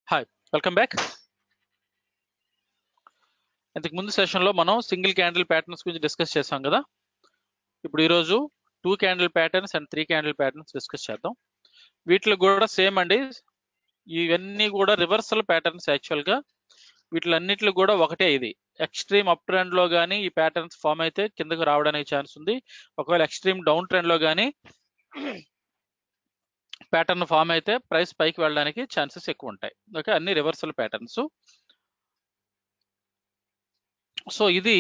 Hi welcome back ఇంతకు ముందు సెషన్లో మనం సింగిల్ క్యాండిల్ ప్యాటర్న్స్ గురించి డిస్కస్ చేసాం కదా ఇప్పుడు ఈరోజు two candle patterns and three candle patterns discuss చేద్దాం వీటిలో కూడా సేమ్ అండి ఇవన్నీ కూడా రివర్సల్ ప్యాటర్న్స్ యాక్చువల్గా వీటిలన్నిటిలో కూడా ఒకటే ఇది ఎక్స్ట్రీమ్ అప్ ట్రెండ్ లో కానీ ఈ ప్యాటర్న్స్ ఫామ్ అయితే కిందకు రావడానికి ఛాన్స్ ఉంది ఒకవేళ ఎక్స్ట్రీమ్ డౌన్ ట్రెండ్ లో కానీ ప్యాటర్న్ ఫామ్ అయితే ప్రైస్ పైకి వెళ్ళడానికి ఛాన్సెస్ ఎక్కువ ఉంటాయి ఓకే అన్ని రివర్సల్ ప్యాటర్న్స్ సో ఇది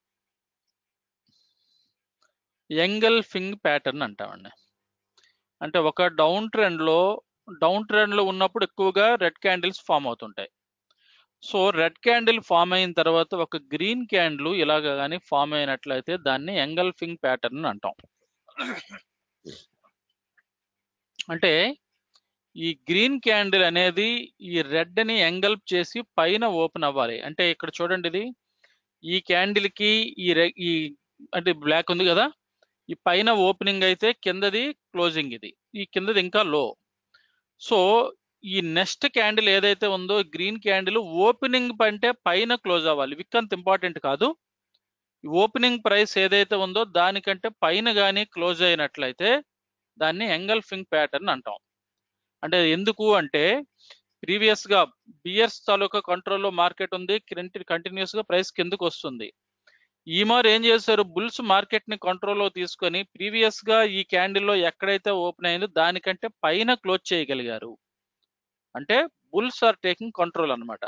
యంగల్ ఫింగ్ ప్యాటర్న్ అంటామండి అంటే ఒక డౌన్ ట్రెండ్ లో డౌన్ ట్రెండ్ లో ఉన్నప్పుడు ఎక్కువగా రెడ్ క్యాండిల్స్ ఫామ్ అవుతుంటాయి సో రెడ్ క్యాండిల్ ఫామ్ అయిన తర్వాత ఒక గ్రీన్ క్యాండిల్ ఇలాగ కానీ ఫామ్ అయినట్లయితే దాన్ని ఎంగల్ఫింగ్ ప్యాటర్న్ అంటాం అంటే ఈ గ్రీన్ క్యాండిల్ అనేది ఈ రెడ్ ని ఎంగల్ప్ చేసి పైన ఓపెన్ అవ్వాలి అంటే ఇక్కడ చూడండి ఇది ఈ క్యాండిల్ కి ఈ రె- ఈ అంటే బ్లాక్ ఉంది కదా ఈ పైన ఓపెనింగ్ అయితే కిందది క్లోజింగ్ ఇది ఈ కిందది ఇంకా లో సో ఈ నెక్స్ట్ క్యాండిల్ ఏదైతే ఉందో గ్రీన్ క్యాండిల్ ఓపెనింగ్ అంటే పైన క్లోజ్ అవ్వాలి విక్ అంత ఇంపార్టెంట్ కాదు ఓపెనింగ్ ప్రైస్ ఏదైతే ఉందో దానికంటే పైన కానీ క్లోజ్ అయినట్లయితే దాన్ని ఎంగల్ఫింగ్ ప్యాటర్న్ అంటాం అంటే ఎందుకు అంటే ప్రీవియస్ గా బియర్స్ తాలూకా కంట్రోల్లో మార్కెట్ ఉంది కంటిన్యూస్ గా ప్రైస్ కిందకు వస్తుంది ఈ మారు ఏం చేశారు బుల్స్ మార్కెట్ ని కంట్రోల్లో తీసుకొని ప్రీవియస్ గా ఈ క్యాండిల్ లో ఎక్కడైతే ఓపెన్ అయిందో దానికంటే పైన క్లోజ్ చేయగలిగారు అంటే బుల్స్ ఆర్ టేకింగ్ కంట్రోల్ అన్నమాట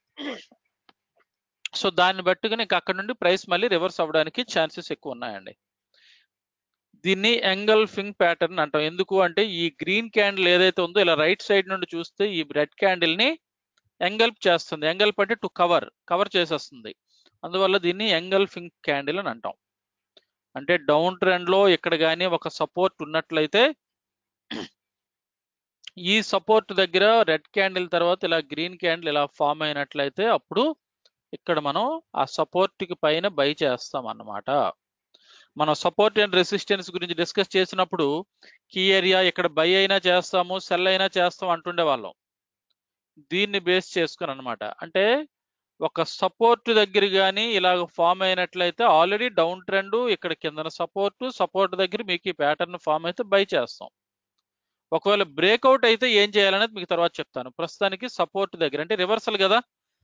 సో దాన్ని బట్టుకుని ఇంకా అక్కడ నుండి ప్రైస్ మళ్ళీ రివర్స్ అవ్వడానికి ఛాన్సెస్ ఎక్కువ ఉన్నాయండి దీన్ని ఎంగల్ఫింగ్ ప్యాటర్న్ అంటాం ఎందుకు అంటే ఈ గ్రీన్ క్యాండిల్ ఏదైతే ఉందో ఇలా రైట్ సైడ్ నుండి చూస్తే ఈ రెడ్ క్యాండిల్ ని ఎంగల్ప్ చేస్తుంది ఎంగల్ప్ అంటే టు కవర్ కవర్ చేసేస్తుంది అందువల్ల దీన్ని ఎంగల్ఫింగ్ క్యాండిల్ అని అంటాం అంటే డౌన్ ట్రెండ్ లో ఇక్కడ కానీ ఒక సపోర్ట్ ఉన్నట్లయితే ఈ సపోర్ట్ దగ్గర రెడ్ క్యాండిల్ తర్వాత ఇలా గ్రీన్ క్యాండిల్ ఇలా ఫామ్ అయినట్లయితే అప్పుడు ఇక్కడ మనం ఆ సపోర్ట్ కి పైన బై చేస్తాం అన్నమాట మనం సపోర్ట్ అండ్ రెసిస్టెన్స్ గురించి డిస్కస్ చేసినప్పుడు కీ ఏరియా ఇక్కడ బై అయినా చేస్తాము సెల్ అయినా చేస్తాం అంటుండే వాళ్ళం దీన్ని బేస్ చేసుకుని అనమాట అంటే ఒక సపోర్ట్ దగ్గర కానీ ఇలాగ ఫామ్ అయినట్లయితే ఆల్రెడీ డౌన్ ట్రెండ్ ఇక్కడ కిందన సపోర్ట్ సపోర్ట్ దగ్గర మీకు ఈ ప్యాటర్న్ ఫామ్ అయితే బై చేస్తాం ఒకవేళ బ్రేక్అవుట్ అయితే ఏం చేయాలనేది మీకు తర్వాత చెప్తాను ప్రస్తుతానికి సపోర్ట్ దగ్గర అంటే రివర్సల్ కదా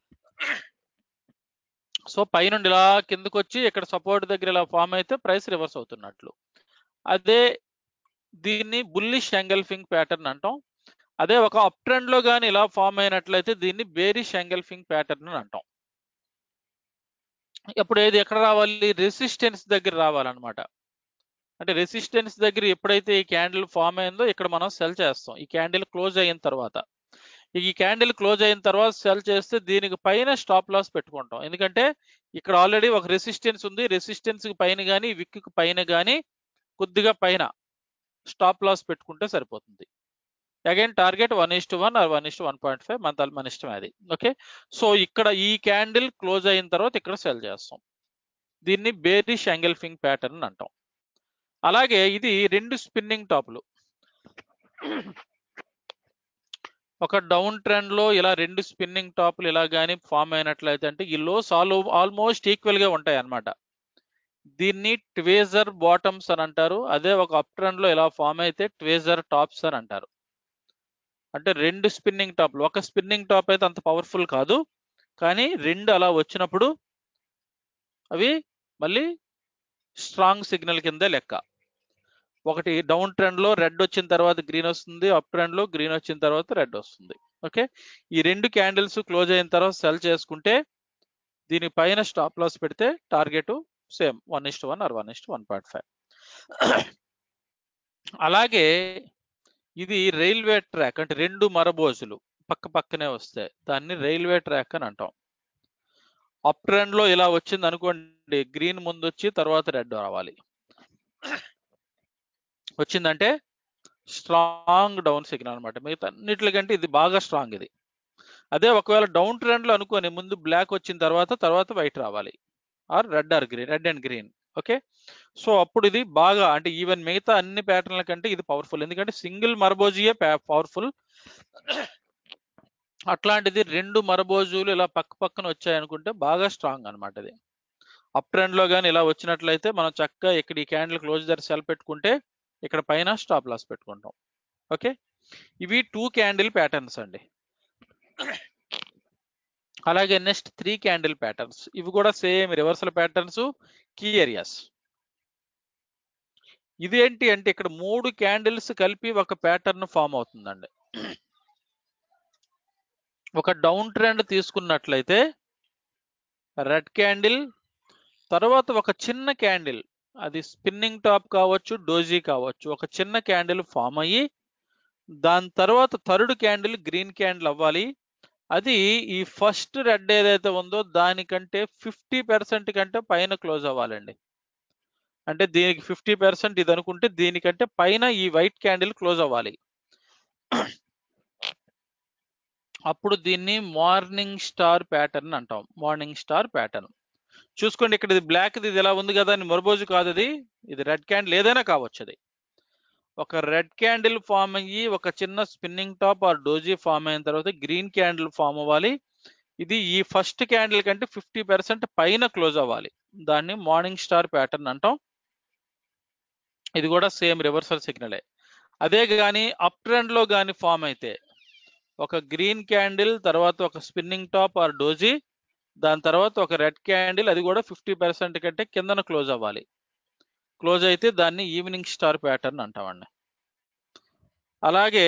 సో పైనుండి ఇలా కిందకు వచ్చి ఇక్కడ సపోర్ట్ దగ్గర ఇలా ఫామ్ అయితే ప్రైస్ రివర్స్ అవుతున్నట్లు అదే దీన్ని బుల్లిష్ ఎంగల్ఫింగ్ ప్యాటర్న్ అంటాం అదే ఒక అప్ ట్రెండ్ లో కానీ ఇలా ఫామ్ అయినట్లయితే దీన్ని బేరిష్ ఎంగల్ఫింగ్ ప్యాటర్న్ అని అంటాం ఇప్పుడు ఏది ఎక్కడ రావాలి రెసిస్టెన్స్ దగ్గర రావాలన్నమాట అంటే రెసిస్టెన్స్ దగ్గర ఎప్పుడైతే ఈ క్యాండిల్ ఫామ్ అయిందో ఇక్కడ మనం సెల్ చేస్తాం ఈ క్యాండిల్ క్లోజ్ అయిన తర్వాత ఈ క్యాండిల్ క్లోజ్ అయిన తర్వాత సెల్ చేస్తే దీనికి పైన స్టాప్ లాస్ పెట్టుకుంటాం ఎందుకంటే ఇక్కడ ఆల్రెడీ ఒక రెసిస్టెన్స్ ఉంది రెసిస్టెన్స్ కి పైన కానీ విక్ కి పైన కానీ కొద్దిగా పైన స్టాప్ లాస్ పెట్టుకుంటే సరిపోతుంది again target one is to one or one is to one point five మన మన ఇష్టం అది ఓకే సో ఇక్కడ ఈ క్యాండిల్ క్లోజ్ అయిన తర్వాత ఇక్కడ సెల్ చేస్తాం దీన్ని బేరిష్ యాంగిల్ఫింగ్ ప్యాటర్న్ అంటాం అలాగే ఇది రెండు స్పిన్నింగ్ టాప్లు ఒక డౌన్ ట్రెండ్ లో ఇలా రెండు స్పిన్నింగ్ టాప్లు ఇలా కానీ ఫామ్ అయినట్లయితే అంటే ఈ లోస్ ఆల్ ఆల్మోస్ట్ ఈక్వల్ గా ఉంటాయి అన్నమాట దీన్ని ట్వేజర్ బాటమ్స్ అని అంటారు అదే ఒక అప్ ట్రెండ్ లో ఇలా ఫామ్ అయితే ట్వేజర్ టాప్స్ అని అంటారు అంటే రెండు స్పిన్నింగ్ టాప్లు ఒక స్పిన్నింగ్ టాప్ అయితే అంత పవర్ఫుల్ కాదు కానీ రెండు అలా వచ్చినప్పుడు అవి మళ్ళీ స్ట్రాంగ్ సిగ్నల్ కింద లెక్క ఒకటి డౌన్ ట్రెండ్ లో రెడ్ వచ్చిన తర్వాత గ్రీన్ వస్తుంది అప్ ట్రెండ్ లో గ్రీన్ వచ్చిన తర్వాత రెడ్ వస్తుంది ఓకే ఈ రెండు క్యాండిల్స్ క్లోజ్ అయిన తర్వాత సెల్ చేసుకుంటే దీని పైన స్టాప్ లాస్ పెడితే target same one ist one or one ist one point five అలాగే ఇది రైల్వే ట్రాక్ అంటే రెండు మరబోజులు పక్క పక్కనే వస్తాయి దాన్ని రైల్వే ట్రాక్ అని అంటాం అప్ ట్రెండ్ లో ఇలా వచ్చింది అనుకోండి గ్రీన్ ముందు వచ్చి తర్వాత రెడ్ రావాలి వచ్చిందంటే స్ట్రాంగ్ డౌన్ సిగ్నల్ అనమాట మిగతా అన్నిటికంటే ఇది బాగా స్ట్రాంగ్ ఇది అదే ఒకవేళ డౌన్ ట్రెండ్ లో అనుకోని ముందు బ్లాక్ వచ్చిన తర్వాత తర్వాత వైట్ రావాలి or red or green red and green okay so అప్పుడు ఇది బాగా అంటే ఈవెన్ మిగతా అన్ని ప్యాటర్న్ల కంటే ఇది పవర్ఫుల్ ఎందుకంటే సింగిల్ మర్బోజియే పవర్ఫుల్ అట్లాంటిది రెండు మరబోజులు ఇలా పక్క పక్కన వచ్చాయనుకుంటే బాగా స్ట్రాంగ్ అన్నమాట ఇది అప్ ట్రెండ్ లో కానీ ఇలా వచ్చినట్లయితే మనం చక్కగా ఇక్కడ ఈ క్యాండిల్ క్లోజ్ దగ్గర సెల్ పెట్టుకుంటే ఇక్కడ పైన స్టాప్ లాస్ పెట్టుకుంటాం ఓకే ఇవి టూ క్యాండిల్ ప్యాటర్న్స్ అండి అలాగే నెక్స్ట్ త్రీ క్యాండిల్ ప్యాటర్న్స్ ఇవి కూడా same reversal patterns key areas ఇదేంటి అంటే ఇక్కడ మూడు క్యాండిల్స్ కలిపి ఒక ప్యాటర్న్ ఫామ్ అవుతుందండి ఒక డౌన్ ట్రెండ్ తీసుకున్నట్లయితే రెడ్ క్యాండిల్ తర్వాత ఒక చిన్న క్యాండిల్ అది స్పిన్నింగ్ టాప్ కావచ్చు డోజీ కావచ్చు ఒక చిన్న క్యాండిల్ ఫామ్ అయ్యి దాని తర్వాత థర్డ్ క్యాండిల్ గ్రీన్ క్యాండిల్ అవ్వాలి అది ఈ ఫస్ట్ రెడ్ ఏదైతే ఉందో దానికంటే ఫిఫ్టీ పర్సెంట్ కంటే పైన క్లోజ్ అవ్వాలండి అంటే దీనికి ఫిఫ్టీ పర్సెంట్ ఇది అనుకుంటే దీనికంటే పైన ఈ వైట్ క్యాండిల్ క్లోజ్ అవ్వాలి అప్పుడు దీన్ని మార్నింగ్ స్టార్ ప్యాటర్న్ అంటాం మార్నింగ్ స్టార్ ప్యాటర్న్ చూసుకోండి ఇక్కడ ఇది బ్లాక్ ఇది ఎలా ఉంది కదా అని మొరబోజు కాదు అది ఇది రెడ్ క్యాండిల్ ఏదైనా కావచ్చు అది ఒక రెడ్ క్యాండిల్ ఫామ్ అయ్యి ఒక చిన్న spinning top or doji form అయిన తర్వాత గ్రీన్ క్యాండిల్ ఫామ్ అవ్వాలి ఇది ఈ ఫస్ట్ క్యాండిల్ కంటే ఫిఫ్టీ పర్సెంట్ పైన క్లోజ్ అవ్వాలి దాన్ని మార్నింగ్ స్టార్ ప్యాటర్న్ అంటాం ఇది కూడా సేమ్ రివర్సల్ సిగ్నలే అదే కానీ అప్ ట్రెండ్ లో కానీ ఫామ్ అయితే ఒక గ్రీన్ క్యాండిల్ తర్వాత ఒక స్పిన్నింగ్ టాప్ ఆర్ డోజీ దాని తర్వాత ఒక రెడ్ క్యాండిల్ అది కూడా ఫిఫ్టీ పర్సెంట్ కంటే కిందన క్లోజ్ అవ్వాలి క్లోజ్ అయితే దాన్ని ఈవినింగ్ స్టార్ ప్యాటర్న్ అంటామండి అలాగే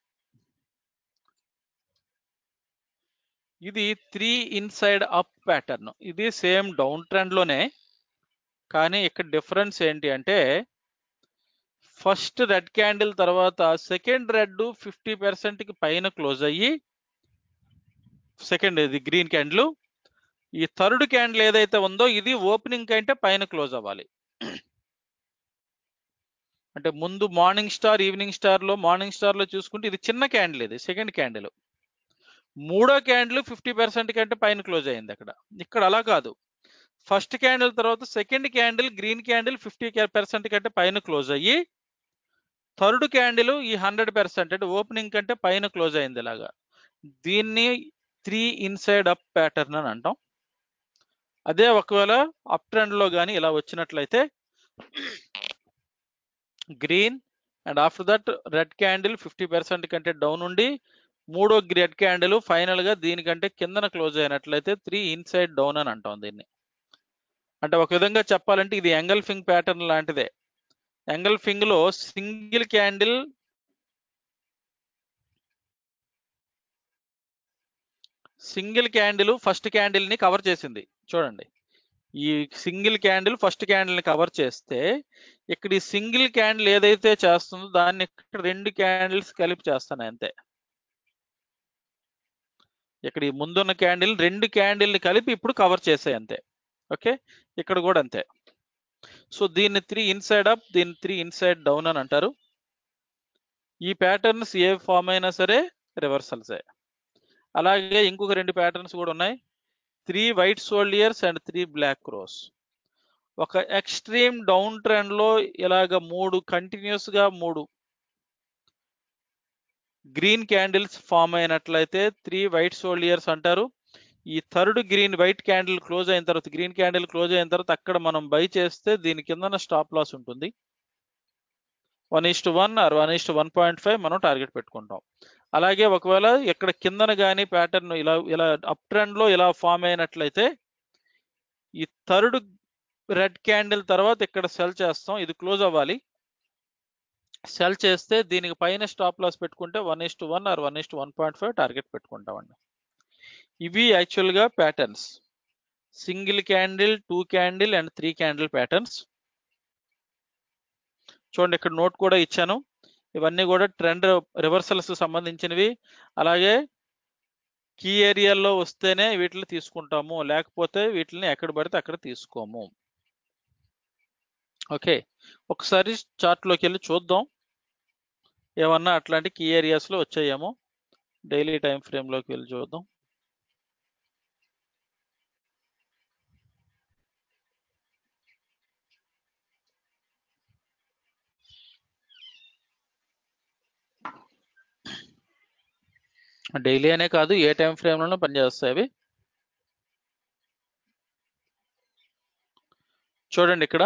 ఇది త్రీ ఇన్సైడ్ అప్ ప్యాటర్న్ ఇది సేమ్ డౌన్ ట్రెండ్ లోనే కానీ ఇక్కడ డిఫరెన్స్ ఏంటి అంటే ఫస్ట్ రెడ్ క్యాండిల్ తర్వాత సెకండ్ రెడ్ ఫిఫ్టీ పర్సెంట్ కి పైన క్లోజ్ అయ్యి సెకండ్ ఇది గ్రీన్ క్యాండిల్ ఈ థర్డ్ క్యాండిల్ ఏదైతే ఉందో ఇది ఓపెనింగ్ కంటే పైన క్లోజ్ అవ్వాలి అంటే ముందు మార్నింగ్ స్టార్ ఈవినింగ్ స్టార్ లో మార్నింగ్ స్టార్ లో చూసుకుంటే ఇది చిన్న క్యాండిల్ ఇది సెకండ్ క్యాండిల్ మూడో క్యాండిల్ ఫిఫ్టీ పర్సెంట్ కంటే పైన క్లోజ్ అయింది అక్కడ ఇక్కడ అలా కాదు ఫస్ట్ క్యాండిల్ తర్వాత second candle green candle fifty percent కంటే పైన క్లోజ్ అయ్యి థర్డ్ క్యాండిల్ ఈ హండ్రెడ్ పర్సెంట్ అంటే ఓపెనింగ్ కంటే పైన క్లోజ్ అయింది ఇలాగా దీన్ని త్రీ ఇన్సైడ్ అప్ ప్యాటర్న్ అని అంటాం అదే ఒకవేళ అప్ ట్రెండ్ లో కానీ ఇలా వచ్చినట్లయితే green and after that red candle fifty percent కంటే డౌన్ ఉండి మూడో రెడ్ క్యాండిల్ ఫైనల్ గా దీనికంటే కిందన క్లోజ్ అయినట్లయితే త్రీ ఇన్సైడ్ డౌన్ అని అంటాం దీన్ని అంటే ఒక విధంగా చెప్పాలంటే ఇది ఎంగల్ఫింగ్ ప్యాటర్న్ లాంటిదే ఎంగల్ఫింగ్ లో single candle single candle first candle ని కవర్ చేసింది చూడండి ఈ సింగిల్ క్యాండిల్ ఫస్ట్ క్యాండిల్ ని కవర్ చేస్తే ఇక్కడ ఈ సింగిల్ క్యాండిల్ ఏదైతే చేస్తుందో దాన్ని ఇక్కడ రెండు క్యాండిల్స్ కలిపి చేస్తాను అంతే ఇక్కడ ఈ ముందున్న క్యాండిల్ రెండు క్యాండిల్ ని కలిపి ఇప్పుడు కవర్ చేసాయి అంతే ఓకే ఇక్కడ కూడా అంతే సో దీన్ని త్రీ ఇన్సైడ్ అప్ దీన్ని త్రీ ఇన్సైడ్ డౌన్ అని అంటారు ఈ ప్యాటర్న్స్ ఏ ఫామ్ అయినా సరే రివర్సల్సే అలాగే ఇంకొక రెండు ప్యాటర్న్స్ కూడా ఉన్నాయి three white soldiers and three black crows ఒక ఎక్స్ట్రీమ్ డౌన్ ట్రెండ్ లో ఇలాగ మూడు కంటిన్యూస్ గా మూడు గ్రీన్ క్యాండిల్స్ ఫామ్ అయినట్లయితే త్రీ వైట్ సోల్డియర్స్ అంటారు ఈ third green white candle close అయిన తర్వాత గ్రీన్ క్యాండిల్ క్లోజ్ అయిన తర్వాత అక్కడ మనం బై చేస్తే దీని కింద స్టాప్ లాస్ ఉంటుంది one is to one or one is to one point five మనం టార్గెట్ పెట్టుకుంటాం అలాగే ఒకవేళ ఇక్కడ కిందన కానీ ప్యాటర్న్ ఇలా ఇలా అప్ ట్రెండ్ లో ఇలా ఫామ్ అయినట్లయితే ఈ థర్డ్ రెడ్ క్యాండిల్ తర్వాత ఇక్కడ సెల్ చేస్తాం ఇది క్లోజ్ అవ్వాలి సెల్ చేస్తే దీనికి పైన స్టాప్ లాస్ పెట్టుకుంటే one is to one or one is to one point five target పెట్టుకుంటామండి ఇవి యాక్చువల్గా patterns single candle two candle and three candle patterns చూడండి ఇక్కడ నోట్ కూడా ఇచ్చాను ఇవన్నీ కూడా ట్రెండ్ రివర్సల్స్ సంబంధించినవి అలాగే కీ ఏరియాల్లో వస్తేనే వీటిని తీసుకుంటాము లేకపోతే వీటిని ఎక్కడ పడితే అక్కడ తీసుకోము ఓకే ఒకసారి చార్ట్లోకి వెళ్ళి చూద్దాం ఏమన్నా అట్లాంటి కీ ఏరియాస్లో వచ్చాయేమో డైలీ టైం ఫ్రేమ్లోకి వెళ్ళి చూద్దాం డైలీ అనే కాదు ఏ టైం ఫ్రేమ్ లోనూ పనిచేస్తాయి అవి చూడండి ఇక్కడ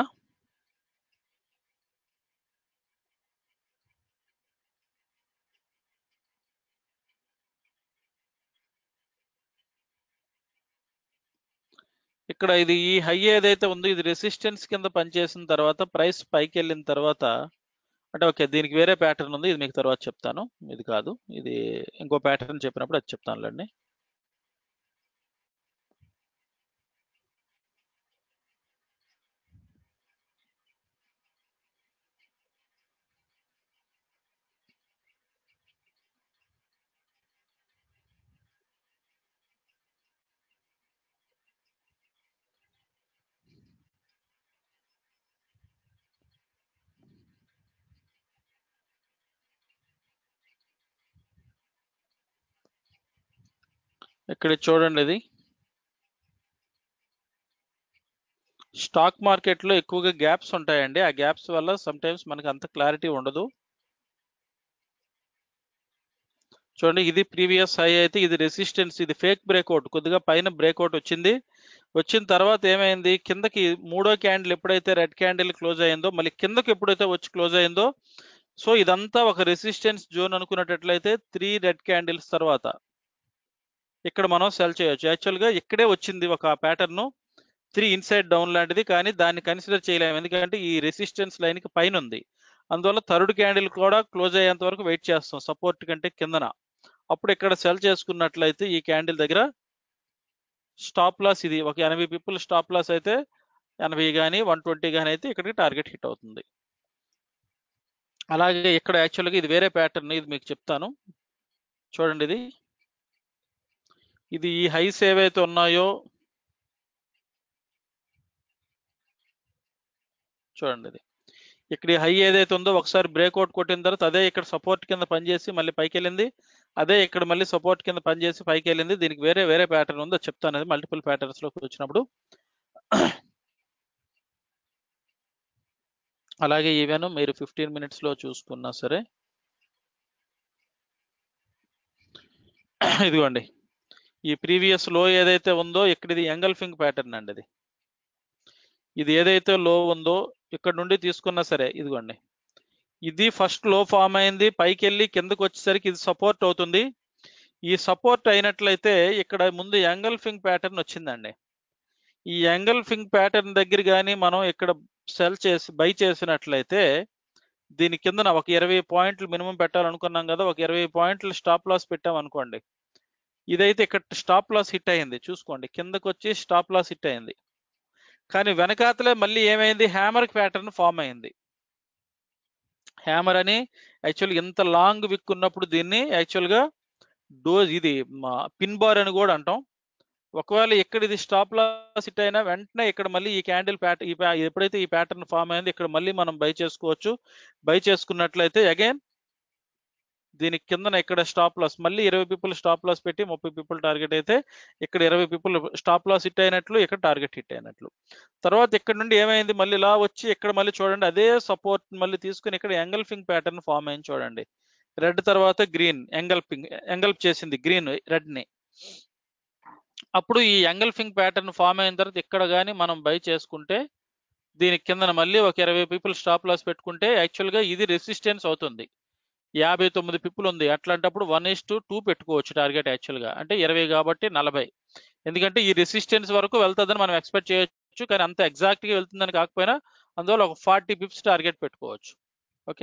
ఇక్కడ ఇది ఈ హై ఏదైతే ఉందో ఇది రెసిస్టెన్స్ కింద పనిచేసిన తర్వాత ప్రైస్ పైకి వెళ్ళిన తర్వాత అంటే ఓకే దీనికి వేరే ప్యాటర్న్ ఉంది ఇది మీకు తర్వాత చెప్తాను ఇది కాదు ఇది ఇంకో ప్యాటర్న్ చెప్పినప్పుడు అది చెప్తానులేండి ఇక్కడ చూడండి ఇది స్టాక్ మార్కెట్లో ఎక్కువగా గ్యాప్స్ ఉంటాయండి ఆ గ్యాప్స్ వల్ల సమ్ టైమ్స్ మనకి అంత క్లారిటీ ఉండదు చూడండి ఇది ప్రీవియస్ హై అయితే ఇది రెసిస్టెన్స్ ఇది ఫేక్ బ్రేక్అవుట్ కొద్దిగా పైన బ్రేక్అవుట్ వచ్చింది వచ్చిన తర్వాత ఏమైంది కిందకి మూడో క్యాండిల్ ఎప్పుడైతే రెడ్ క్యాండిల్ క్లోజ్ అయిందో మళ్ళీ కిందకి ఎప్పుడైతే వచ్చి క్లోజ్ అయిందో సో ఇదంతా ఒక రెసిస్టెన్స్ జోన్ అనుకున్నట్లయితే త్రీ రెడ్ క్యాండిల్స్ తర్వాత ఇక్కడ మనం సెల్ చేయొచ్చు యాక్చువల్గా ఇక్కడే వచ్చింది ఒక ప్యాటర్న్ త్రీ ఇన్సైడ్ డౌన్ లాంటిది కానీ దాన్ని కన్సిడర్ చేయలేము ఎందుకంటే ఈ రెసిస్టెన్స్ లైన్కి పైన ఉంది అందువల్ల థర్డ్ క్యాండిల్ కూడా క్లోజ్ అయ్యేంత వరకు వెయిట్ చేస్తాం సపోర్ట్ కంటే కిందన అప్పుడు ఇక్కడ సెల్ చేసుకున్నట్లయితే ఈ క్యాండిల్ దగ్గర స్టాప్ లాస్ ఇది ఒక ఎనభై పీపుల్ స్టాప్ లాస్ అయితే ఎనభై కానీ వన్ ట్వంటీ కానీ అయితే ఇక్కడికి టార్గెట్ హిట్ అవుతుంది అలాగే ఇక్కడ యాక్చువల్గా ఇది వేరే ప్యాటర్న్ ఇది మీకు చెప్తాను చూడండి ఇది ఇది ఈ హైస్ ఏవైతే ఉన్నాయో చూడండి ఇది ఇక్కడ హై ఏదైతే ఉందో ఒకసారి బ్రేక్అవుట్ కొట్టిన తర్వాత అదే ఇక్కడ సపోర్ట్ కింద పనిచేసి మళ్ళీ పైకి వెళ్ళింది అదే ఇక్కడ మళ్ళీ సపోర్ట్ కింద పనిచేసి పైకి వెళ్ళింది దీనికి వేరే వేరే ప్యాటర్న్ ఉందో చెప్తాను అది మల్టిపుల్ ప్యాటర్న్స్ లోకి వచ్చినప్పుడు అలాగే ఈవెన్ మీరు ఫిఫ్టీన్ మినిట్స్ లో చూసుకున్నా సరే ఇదిగోండి ఈ ప్రీవియస్ లో ఏదైతే ఉందో ఇక్కడ ఇది ఎంగల్ఫింగ్ ప్యాటర్న్ అండి ఇది ఇది ఏదైతే లో ఉందో ఇక్కడ నుండి తీసుకున్నా సరే ఇదిగోండి ఇది ఫస్ట్ లో ఫామ్ అయింది పైకి వెళ్ళి కిందకు వచ్చేసరికి ఇది సపోర్ట్ అవుతుంది ఈ సపోర్ట్ అయినట్లయితే ఇక్కడ ముందు ఎంగల్ఫింగ్ ప్యాటర్న్ వచ్చిందండి ఈ ఎంగల్ఫింగ్ ప్యాటర్న్ దగ్గర కానీ మనం ఇక్కడ సెల్ చేసి బై చేసినట్లయితే దీని కిందన ఒక ఇరవై పాయింట్లు మినిమం పెట్టాలనుకున్నాం కదా ఒక ఇరవై పాయింట్లు స్టాప్ లాస్ పెట్టాం అనుకోండి ఇదైతే ఇక్కడ స్టాప్ లాస్ హిట్ అయింది చూసుకోండి కిందకు వచ్చి స్టాప్ లాస్ హిట్ అయింది కానీ వెనకాతలే మళ్ళీ ఏమైంది హ్యామర్ ప్యాటర్న్ ఫామ్ అయింది హ్యామర్ అని యాక్చువల్గా ఇంత లాంగ్ విక్ ఉన్నప్పుడు దీన్ని యాక్చువల్గా డోజ్ ఇది పిన్ బార్ అని కూడా అంటాం ఒకవేళ ఇక్కడ ఇది స్టాప్ లాస్ హిట్ అయినా వెంటనే ఇక్కడ మళ్ళీ ఈ క్యాండిల్ ప్యాటర్న్ ఈ pa- ఎప్పుడైతే ఈ ప్యాటర్న్ ఫామ్ అయింది ఇక్కడ మళ్ళీ మనం బై చేసుకోవచ్చు బై చేసుకున్నట్లయితే అగైన్ దీనికి కిందన ఇక్కడ స్టాప్ లాస్ మళ్ళీ ఇరవై పీపుల్ స్టాప్ లాస్ పెట్టి ముప్పై పీపుల్ టార్గెట్ అయితే ఇక్కడ ఇరవై పీపుల్ స్టాప్ లాస్ హిట్ అయినట్లు ఇక్కడ టార్గెట్ హిట్ అయినట్లు తర్వాత ఇక్కడ నుండి ఏమైంది మళ్ళీ ఇలా వచ్చి ఇక్కడ మళ్ళీ చూడండి అదే సపోర్ట్ మళ్ళీ తీసుకుని ఇక్కడ ఎంగల్ఫింగ్ ప్యాటర్న్ ఫామ్ అయింది చూడండి రెడ్ తర్వాత గ్రీన్ ఎంగల్ఫింగ్ ఎంగల్ప్ చేసింది గ్రీన్ రెడ్ ని అప్పుడు ఈ ఎంగల్ఫింగ్ ప్యాటర్న్ ఫామ్ అయిన తర్వాత ఇక్కడ కానీ మనం బై చేసుకుంటే దీని కిందన మళ్ళీ ఒక ఇరవై పీపుల్ స్టాప్ లాస్ పెట్టుకుంటే యాక్చువల్గా ఇది రెసిస్టెన్స్ అవుతుంది యాభై తొమ్మిది పిప్పులు ఉంది అట్లాంటప్పుడు వన్ ఇస్ టు టూ పెట్టుకోవచ్చు టార్గెట్ యాక్చువల్గా అంటే ఇరవై కాబట్టి నలభై ఎందుకంటే ఈ రెసిస్టెన్స్ వరకు వెళ్తుందని మనం ఎక్స్పెక్ట్ చేయొచ్చు కానీ అంత exact గా వెళ్తుందని కాకపోయినా అందువల్ల ఒక ఫార్టీ పిప్స్ టార్గెట్ పెట్టుకోవచ్చు ఓకే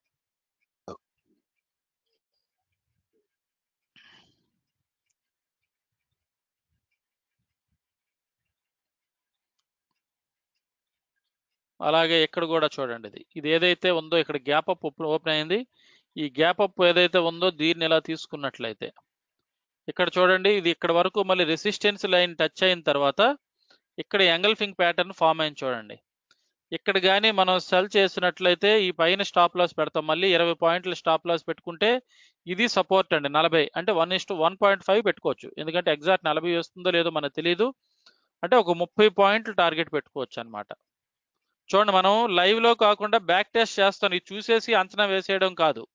అలాగే ఇక్కడ కూడా చూడండి ఇది ఇది ఏదైతే ఉందో ఇక్కడ గ్యాప్ అప్ ఓపెన్ అయింది ఈ గ్యాప్ అప్ ఏదైతే ఉందో దీన్ని ఇలా తీసుకున్నట్లయితే ఇక్కడ చూడండి ఇది ఇక్కడ వరకు మళ్ళీ రెసిస్టెన్స్ లైన్ టచ్ అయిన తర్వాత ఇక్కడ ఎంగల్ఫింగ్ ప్యాటర్న్ ఫామ్ అయింది చూడండి ఇక్కడ కానీ మనం సెల్ చేసినట్లయితే ఈ పైన స్టాప్ లాస్ పెడతాం మళ్ళీ ఇరవై పాయింట్ల స్టాప్ లాస్ పెట్టుకుంటే ఇది సపోర్ట్ అండి నలభై అంటే one is one point five పెట్టుకోవచ్చు ఎందుకంటే ఎగ్జాక్ట్ నలభై వస్తుందో లేదో మనకు తెలియదు అంటే ఒక ముప్పై పాయింట్లు టార్గెట్ పెట్టుకోవచ్చు అన్నమాట చూడండి మనం లైవ్ లో కాకుండా బ్యాక్ టెస్ట్ చేస్తాం ఇది చూసేసి అంచనా వేసేయడం కాదు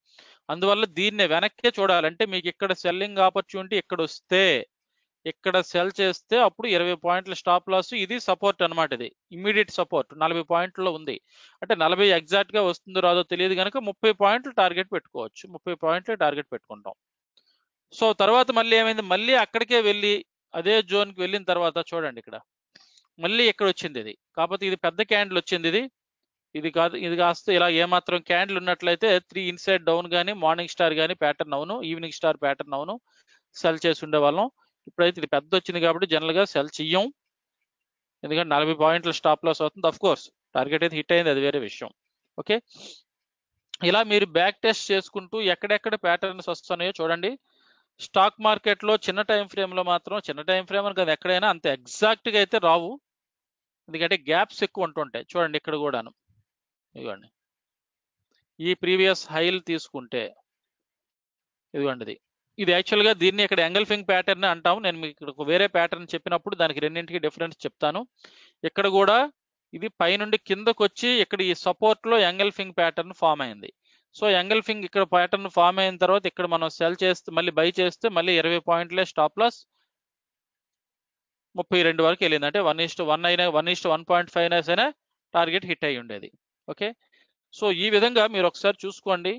అందువల్ల దీన్ని వెనక్కే చూడాలి అంటే మీకు ఇక్కడ సెల్లింగ్ ఆపర్చునిటీ ఇక్కడ వస్తే ఇక్కడ సెల్ చేస్తే అప్పుడు ఇరవై పాయింట్ల స్టాప్ లాస్ ఇది సపోర్ట్ అన్నమాట ఇది ఇమ్మీడియట్ సపోర్ట్ నలభై పాయింట్లలో ఉంది అంటే నలభై ఎగ్జాక్ట్ గా వస్తుందో రాదో తెలియదు కనుక ముప్పై పాయింట్లు టార్గెట్ పెట్టుకోవచ్చు ముప్పై పాయింట్లు టార్గెట్ పెట్టుకుంటాం సో తర్వాత మళ్ళీ ఏమైంది మళ్ళీ అక్కడికే వెళ్ళి అదే జోన్కి వెళ్ళిన తర్వాత చూడండి ఇక్కడ మళ్ళీ ఇక్కడ వచ్చింది ఇది కాకపోతే ఇది పెద్ద క్యాండిల్ వచ్చింది ఇది ఇది కాదు ఇది కాస్త ఇలా ఏమాత్రం క్యాండిల్ ఉన్నట్లయితే త్రీ ఇన్సైడ్ డౌన్ కానీ మార్నింగ్ స్టార్ కానీ ప్యాటర్న్ అవును ఈవినింగ్ స్టార్ ప్యాటర్న్ అవును సెల్ చేసి ఉండేవాళ్ళం ఇప్పుడైతే ఇది పెద్ద వచ్చింది కాబట్టి జనరల్ గా సెల్ చెయ్యం ఎందుకంటే నలభై పాయింట్ల స్టాప్ లాస్ అవుతుంది అఫ్ కోర్స్ టార్గెట్ అయితే హిట్ అయింది అది వేరే విషయం ఓకే ఇలా మీరు బ్యాక్ టెస్ట్ చేసుకుంటూ ఎక్కడెక్కడ ప్యాటర్న్స్ వస్తున్నాయో చూడండి స్టాక్ మార్కెట్ లో చిన్న టైం ఫ్రేమ్ లో మాత్రం చిన్న టైం ఫ్రేమ్ అని కదా ఎక్కడైనా అంత ఎగ్జాక్ట్ గా అయితే రావు ఎందుకంటే గ్యాప్స్ ఎక్కువ ఉంటుంటాయి చూడండి ఇక్కడ కూడాను ఇదిగోండి ఈ ప్రీవియస్ హైల్ తీసుకుంటే ఇదిగోండి ఇది ఇది యాక్చువల్ గా దీన్ని ఇక్కడ ఎంగల్ఫింగ్ ప్యాటర్న్ అంటాము నేను మీకు ఇక్కడ ఒక వేరే ప్యాటర్న్ చెప్పినప్పుడు దానికి రెండింటికి డిఫరెన్స్ చెప్తాను ఇక్కడ కూడా ఇది పైనుండి కిందకు వచ్చి ఇక్కడ ఈ సపోర్ట్ లో ఎంగల్ఫింగ్ ప్యాటర్న్ ఫామ్ అయింది సో ఎంగల్ఫింగ్ ఇక్కడ ప్యాటర్న్ ఫామ్ అయిన తర్వాత ఇక్కడ మనం సెల్ చేస్తే మళ్ళీ బై చేస్తే మళ్ళీ ఇరవై పాయింట్లే స్టాప్ లాస్ ముప్పై రెండు వరకు వెళ్ళింది అంటే వన్ ఇస్ట్ వన్ అయినా వన్ ఇస్ట్ వన్ పాయింట్ ఫైవ్ అయినా టార్గెట్ హిట్ అయి ఉండేది ఓకే సో ఈ విధంగా మీరు ఒకసారి చూసుకోండి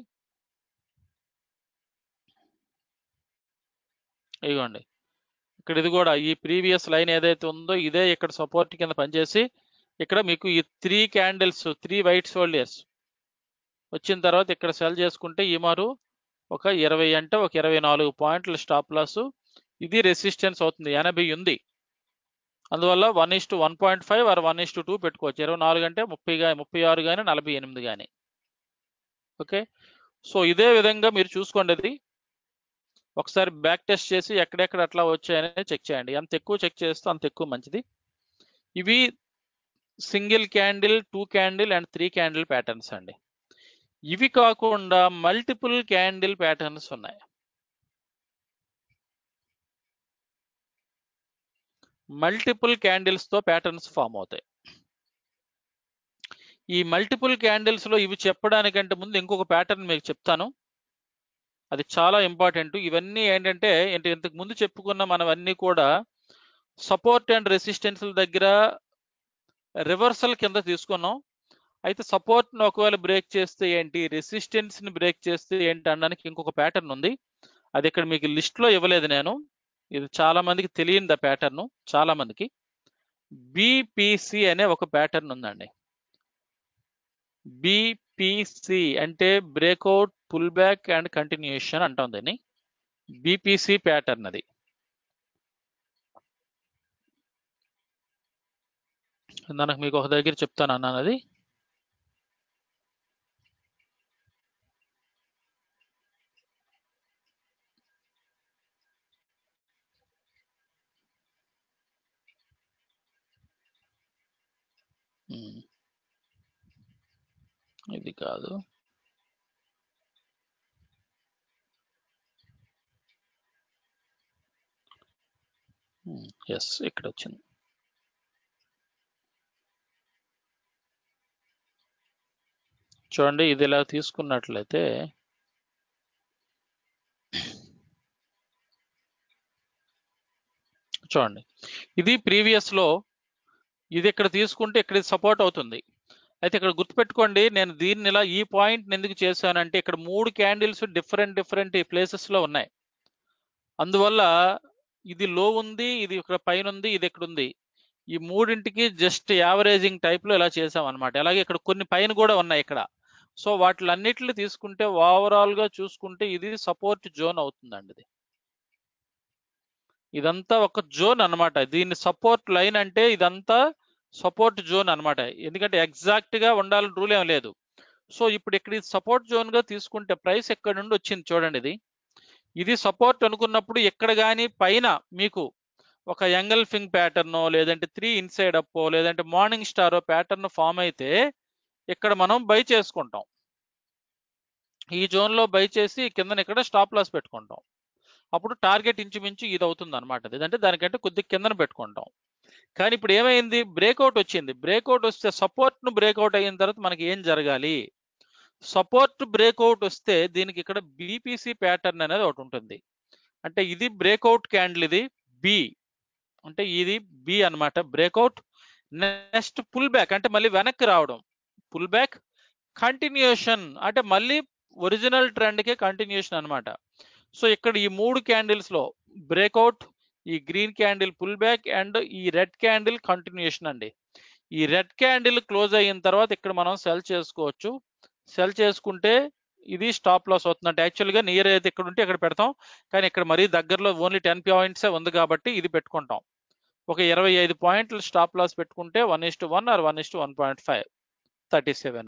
ఇదిగోండి ఇక్కడ ఇది కూడా ఈ ప్రీవియస్ లైన్ ఏదైతే ఉందో ఇదే ఇక్కడ సపోర్ట్ కింద పనిచేసి ఇక్కడ మీకు ఈ three candles three white shoulders వచ్చిన తర్వాత ఇక్కడ సెల్ చేసుకుంటే ఈ మారు ఒక ఇరవై అంటే ఒక ఇరవై నాలుగు పాయింట్ల స్టాప్ లాస్ ఇది రెసిస్టెన్స్ అవుతుంది ఎనభై ఉంది అందువల్ల one is to one point five or one is to two పెట్టుకోవచ్చు ఇరవై నాలుగు అంటే ముప్పై గా ముప్పై ఆరు కానీ నలభై ఎనిమిది కానీ ఓకే సో ఇదే విధంగా మీరు చూసుకోండి అది ఒకసారి బ్యాక్ టెస్ట్ చేసి ఎక్కడెక్కడ అట్లా వచ్చాయని చెక్ చేయండి ఎంత ఎక్కువ చెక్ చేస్తే అంత ఎక్కువ మంచిది ఇవి single candle two candle and three candle patterns అండి ఇవి కాకుండా మల్టిపుల్ క్యాండిల్ ప్యాటర్న్స్ ఉన్నాయి మల్టిపుల్ క్యాండిల్స్ తో ప్యాటర్న్స్ ఫామ్ అవుతాయి ఈ మల్టిపుల్ క్యాండిల్స్ లో ఇవి చెప్పడానికంటే ముందు ఇంకొక ప్యాటర్న్ మీకు చెప్తాను అది చాలా ఇంపార్టెంట్ ఇవన్నీ ఏంటంటే ఏంటి ఇంతకు ముందు చెప్పుకున్న మనవన్నీ కూడా సపోర్ట్ అండ్ రెసిస్టెన్స్ దగ్గర రివర్సల్ కింద తీసుకున్నాం అయితే సపోర్ట్ ని ఒకవేళ బ్రేక్ చేస్తే ఏంటి రెసిస్టెన్స్ ని బ్రేక్ చేస్తే ఏంటి అనడానికి ఇంకొక ప్యాటర్న్ ఉంది అది ఇక్కడ మీకు లిస్ట్ లో ఇవ్వలేదు నేను ఇది చాలా మందికి తెలియదు ఆ ప్యాటర్న్ చాలా మందికి బిపిసి అనే ఒక ప్యాటర్న్ ఉందండి బిపిసి అంటే breakout pull back and continuation అంటాం దీన్ని బిపిసి ప్యాటర్న్ అది దానికి మీకు ఒక దగ్గర చెప్తాను అన్నాను అది ఉమ్. ఇది కాదు ఎస్ ఇక్కడ వచ్చింది చూడండి ఇది ఇలా తీసుకున్నట్లయితే చూడండి ఇది ప్రీవియస్ లో ఇది ఇక్కడ తీసుకుంటే ఇక్కడ సపోర్ట్ అవుతుంది అయితే ఇక్కడ గుర్తుపెట్టుకోండి నేను దీన్ని ఇలా ఈ పాయింట్ ఎందుకు చేశానంటే ఇక్కడ మూడు క్యాండిల్స్ డిఫరెంట్ డిఫరెంట్ ప్లేసెస్ లో ఉన్నాయి అందువల్ల ఇది లో ఉంది ఇది ఇక్కడ పైన ఉంది ఇది ఇక్కడ ఉంది ఈ మూడింటికి జస్ట్ యావరేజింగ్ టైప్ లో ఇలా చేసాం అనమాట అలాగే ఇక్కడ కొన్ని పైన కూడా ఉన్నాయి ఇక్కడ సో వాటిలన్నిటిని తీసుకుంటే ఓవరాల్ గా చూసుకుంటే ఇది సపోర్ట్ జోన్ అవుతుందండి ఇది ఇదంతా ఒక జోన్ అన్నమాట దీన్ని సపోర్ట్ లైన్ అంటే ఇదంతా సపోర్ట్ జోన్ అన్నమాట ఎందుకంటే ఎగ్జాక్ట్ గా ఉండాలని రూల్ ఏం లేదు సో ఇప్పుడు ఇక్కడ ఇది సపోర్ట్ జోన్ గా తీసుకుంటే ప్రైస్ ఎక్కడ నుండి వచ్చింది చూడండి ఇది ఇది సపోర్ట్ అనుకున్నప్పుడు ఎక్కడ కానీ పైన మీకు ఒక ఎంగల్ఫింగ్ ప్యాటర్న్ లేదంటే త్రీ ఇన్సైడ్ అప్ లేదంటే మార్నింగ్ స్టార్ ప్యాటర్న్ ఫామ్ అయితే ఇక్కడ మనం బై చేసుకుంటాం ఈ జోన్ లో బై చేసి కిందన ఇక్కడ స్టాప్ లాస్ పెట్టుకుంటాం అప్పుడు టార్గెట్ ఇంచుమించు ఇది అవుతుంది అనమాట అంటే దానికంటే కొద్దిగా కిందన పెట్టుకుంటాం కానీ ఇప్పుడు ఏమైంది బ్రేక్అవుట్ వచ్చింది బ్రేక్అవుట్ వస్తే సపోర్ట్ ను బ్రేక్అవుట్ అయిన తర్వాత మనకి ఏం జరగాలి సపోర్ట్ బ్రేక్అవుట్ వస్తే దీనికి ఇక్కడ బీపీసీ ప్యాటర్న్ అనేది ఒకటి ఉంటుంది అంటే ఇది బ్రేక్అవుట్ క్యాండిల్ ఇది బి అంటే ఇది బి అన్నమాట బ్రేక్అవుట్ నెక్స్ట్ పుల్ బ్యాక్ అంటే మళ్ళీ వెనక్కి రావడం పుల్ బ్యాక్ కంటిన్యూషన్ అంటే మళ్ళీ ఒరిజినల్ ట్రెండ్కే కంటిన్యూషన్ అన్నమాట సో ఇక్కడ ఈ మూడు క్యాండిల్స్ లో బ్రేక్అవుట్ ఈ green candle pull back and ఈ రెడ్ క్యాండిల్ కంటిన్యూషన్ అండి ఈ రెడ్ క్యాండిల్ క్లోజ్ అయిన తర్వాత ఇక్కడ మనం సెల్ చేసుకోవచ్చు సెల్ చేసుకుంటే ఇది స్టాప్ లాస్ అవుతుంది అంటే యాక్చువల్గా నియర్ అయితే ఇక్కడ ఉంటే ఇక్కడ పెడతాం కానీ ఇక్కడ మరీ దగ్గరలో ఓన్లీ టెన్ పాయింట్సే ఉంది కాబట్టి ఇది పెట్టుకుంటాం ఒక ఇరవై ఐదు పాయింట్లు స్టాప్ లాస్ పెట్టుకుంటే one is to one or one is to one point five thirty seven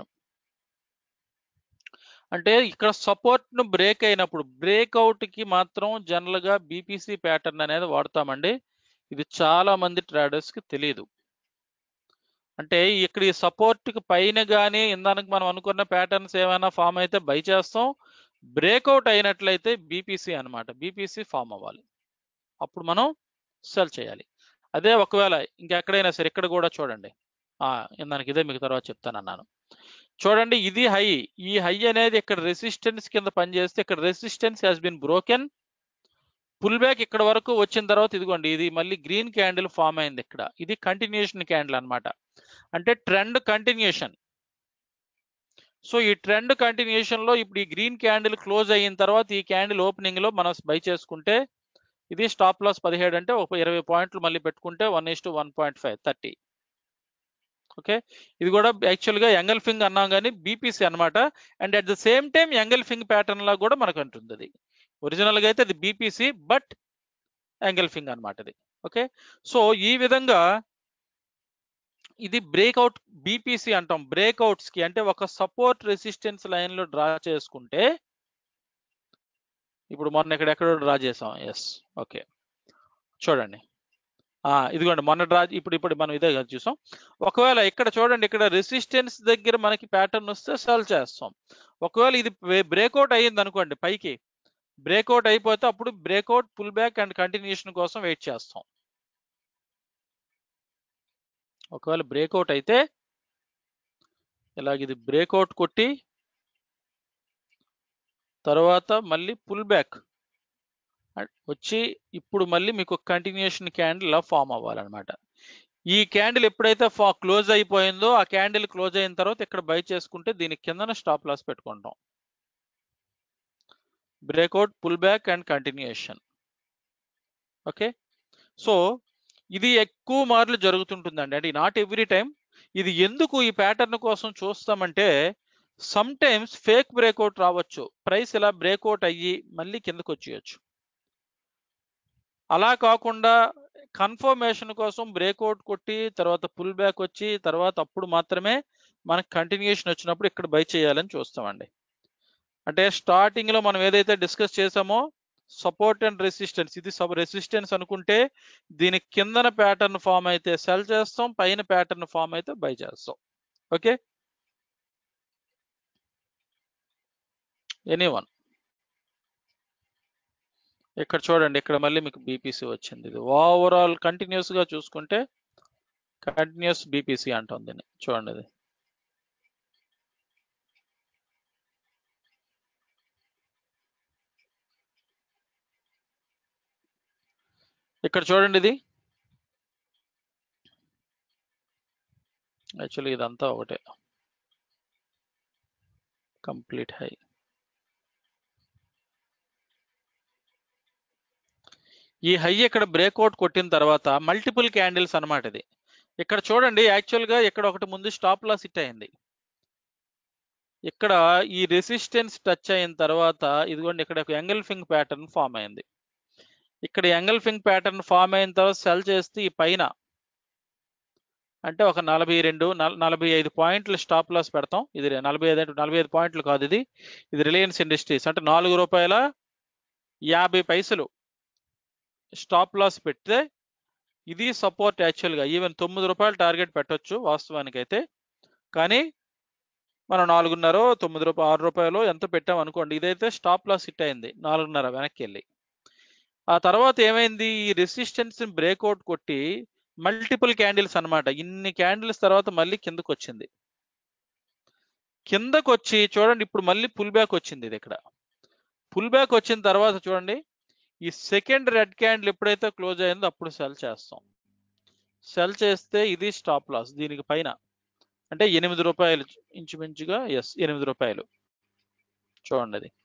అంటే ఇక్కడ సపోర్ట్ ను బ్రేక్ అయినప్పుడు బ్రేక్అవుట్ కి మాత్రం జనరల్ గా బీపీసీ ప్యాటర్న్ అనేది వాడతామండి ఇది చాలా మంది ట్రేడర్స్ కి తెలియదు అంటే ఇక్కడ ఈ సపోర్ట్ కి పైన కానీ ఇందానికి మనం అనుకున్న ప్యాటర్న్స్ ఏమైనా ఫామ్ అయితే బై చేస్తాం బ్రేక్అవుట్ అయినట్లయితే బీపీసీ అన్నమాట బీపీసీ ఫామ్ అవ్వాలి అప్పుడు మనం సెల్ చేయాలి అదే ఒకవేళ ఇంకెక్కడైనా సరే ఇక్కడ కూడా చూడండి ఆ, ఇందానికి ఇదే మీకు తర్వాత చెప్తానన్నాను చూడండి ఇది హై ఈ హై అనేది ఇక్కడ రెసిస్టెన్స్ కింద పనిచేస్తే ఇక్కడ resistance has been broken pull back ఇక్కడ వరకు వచ్చిన తర్వాత ఇదిగోండి ఇది మళ్ళీ గ్రీన్ క్యాండిల్ ఫామ్ అయింది ఇక్కడ ఇది కంటిన్యూషన్ క్యాండిల్ అన్నమాట అంటే ట్రెండ్ కంటిన్యూషన్ సో ఈ ట్రెండ్ కంటిన్యూషన్ లో ఇప్పుడు ఈ గ్రీన్ క్యాండిల్ క్లోజ్ అయిన తర్వాత ఈ క్యాండిల్ ఓపెనింగ్ లో మనం బై చేసుకుంటే ఇది స్టాప్ లాస్ పదిహేడు అంటే ఒక ఇరవై పాయింట్లు మళ్ళీ పెట్టుకుంటే one is to one point five thirty okay ఇది కూడా యాక్చువల్ గా ఎంగల్ఫింగ్ అన్నాం కానీ బీపీసీ అన్నమాట and at the same time engulfing pattern లా కూడా మనకు ఉంటుంది అది ఒరిజినల్ గా అయితే అది బీపీసీ బట్ ఎంగల్ఫింగ్ అన్నమాట ఇది ఓకే సో ఈ విధంగా ఇది బ్రేక్అవుట్ బీపీసీ అంటాం బ్రేక్అవుట్స్ కి అంటే ఒక సపోర్ట్ రెసిస్టెన్స్ లైన్ లో డ్రా చేసుకుంటే ఇప్పుడు మొన్న ఇక్కడ ఎక్కడో డ్రా చేసాం ఎస్ ఓకే చూడండి ఆ, ఇదిగోండి మొన్న డ్రా ఇప్పుడు ఇప్పుడు మనం ఇదే కదా చూసాం ఒకవేళ ఇక్కడ చూడండి ఇక్కడ రెసిస్టెన్స్ దగ్గర మనకి ప్యాటర్న్ వస్తే సెల్ చేస్తాం ఒకవేళ ఇది బ్రేక్అవుట్ అయ్యింది అనుకోండి పైకి బ్రేక్అవుట్ అయిపోతే అప్పుడు breakout pull back and continuation కోసం వెయిట్ చేస్తాం ఒకవేళ బ్రేక్అవుట్ అయితే ఇలాగ ఇది బ్రేక్అవుట్ కొట్టి తర్వాత మళ్ళీ పుల్ బ్యాక్ వచ్చి ఇప్పుడు మళ్ళీ మీకు కంటిన్యూషన్ క్యాండిల్ ఇలా ఫామ్ అవ్వాలన్నమాట ఈ క్యాండిల్ ఎప్పుడైతే ఫా క్లోజ్ అయిపోయిందో ఆ క్యాండిల్ క్లోజ్ అయిన తర్వాత ఇక్కడ బై చేసుకుంటే దీని కిందన స్టాప్ లాస్ పెట్టుకుంటాం breakout pull back and continuation okay so ఇది ఎక్కువ మార్లు జరుగుతుంటుందండి అంటే నాట్ ఎవ్రీ టైం ఇది ఎందుకు ఈ ప్యాటర్న్ కోసం చూస్తామంటే సమ్ టైమ్స్ ఫేక్ బ్రేక్అవుట్ రావచ్చు ప్రైస్ ఇలా బ్రేక్అవుట్ అయ్యి మళ్ళీ కిందకు వచ్చేయచ్చు అలా కాకుండా కన్ఫర్మేషన్ కోసం బ్రేక్అవుట్ కొట్టి తర్వాత పుల్ బ్యాక్ వచ్చి తర్వాత అప్పుడు మాత్రమే మనకు కంటిన్యూషన్ వచ్చినప్పుడు ఇక్కడ బై చేయాలని చూస్తామండి అంటే స్టార్టింగ్ లో మనం ఏదైతే డిస్కస్ చేసామో సపోర్ట్ అండ్ రెసిస్టెన్స్ ఇది సబ్ రెసిస్టెన్స్ అనుకుంటే దీని కిందన ప్యాటర్న్ ఫామ్ అయితే సెల్ చేస్తాం పైన ప్యాటర్న్ ఫామ్ అయితే బై చేస్తాం ఓకే ఎనీ వన్ ఇక్కడ చూడండి ఇక్కడ మళ్ళీ మీకు బీపీసీ వచ్చింది ఇది ఓవరాల్ కంటిన్యూస్ గా చూసుకుంటే కంటిన్యూస్ బీపీసీ అంటాం దీన్ని చూడండి ఇది ఇక్కడ చూడండి ఇది యాక్చువల్లీ ఇదంతా ఒకటే కంప్లీట్ హై ఈ హై ఇక్కడ బ్రేక్అవుట్ కొట్టిన తర్వాత మల్టిపుల్ క్యాండిల్స్ అన్నమాట ఇది ఇక్కడ చూడండి యాక్చువల్ గా ఇక్కడ ఒకటి ముందు స్టాప్ లాస్ హిట్ అయింది ఇక్కడ ఈ రెసిస్టెన్స్ టచ్ అయిన తర్వాత ఇదిగోండి ఇక్కడ ఒక ఎంగల్ఫింగ్ ప్యాటర్న్ ఫామ్ అయింది ఇక్కడ ఎంగల్ఫింగ్ ప్యాటర్న్ ఫామ్ అయిన తర్వాత సెల్ చేస్తే ఈ పైన అంటే ఒక నలభై రెండు నల- నలభై ఐదు పాయింట్లు స్టాప్ లాస్ పెడతాం ఇది నలభై ఐదు అంటే నలభై ఐదు పాయింట్లు కాదు ఇది ఇది రిలయన్స్ ఇండస్ట్రీస్ అంటే నాలుగు రూపాయల యాభై పైసలు స్టాప్ లాస్ పెడితే ఇది సపోర్ట్ యాక్చువల్గా ఈవెన్ తొమ్మిది రూపాయలు టార్గెట్ పెట్టొచ్చు వాస్తవానికి అయితే కానీ మనం నాలుగున్నర తొమ్మిది రూపాయలు ఆరు రూపాయలు ఎంత పెట్టాం అనుకోండి ఇదైతే స్టాప్ లాస్ హిట్ అయింది నాలుగున్నర వెనక్కి వెళ్ళి ఆ తర్వాత ఏమైంది ఈ రెసిస్టెన్స్ బ్రేక్అవుట్ కొట్టి మల్టిపుల్ క్యాండిల్స్ అన్నమాట ఇన్ని క్యాండిల్స్ తర్వాత మళ్ళీ కిందకు వచ్చింది కిందకు వచ్చి చూడండి ఇప్పుడు మళ్ళీ పుల్ బ్యాక్ వచ్చింది ఇది ఇక్కడ పుల్ బ్యాక్ వచ్చిన తర్వాత చూడండి ఈ సెకండ్ రెడ్ క్యాండిల్ ఎప్పుడైతే క్లోజ్ అయిందో అప్పుడు సెల్ చేస్తాం సెల్ చేస్తే ఇది స్టాప్ లాస్ దీనికి పైన అంటే ఎనిమిది రూపాయలు ఇంచుమించుగా ఎస్ ఎనిమిది రూపాయలు చూడండి అది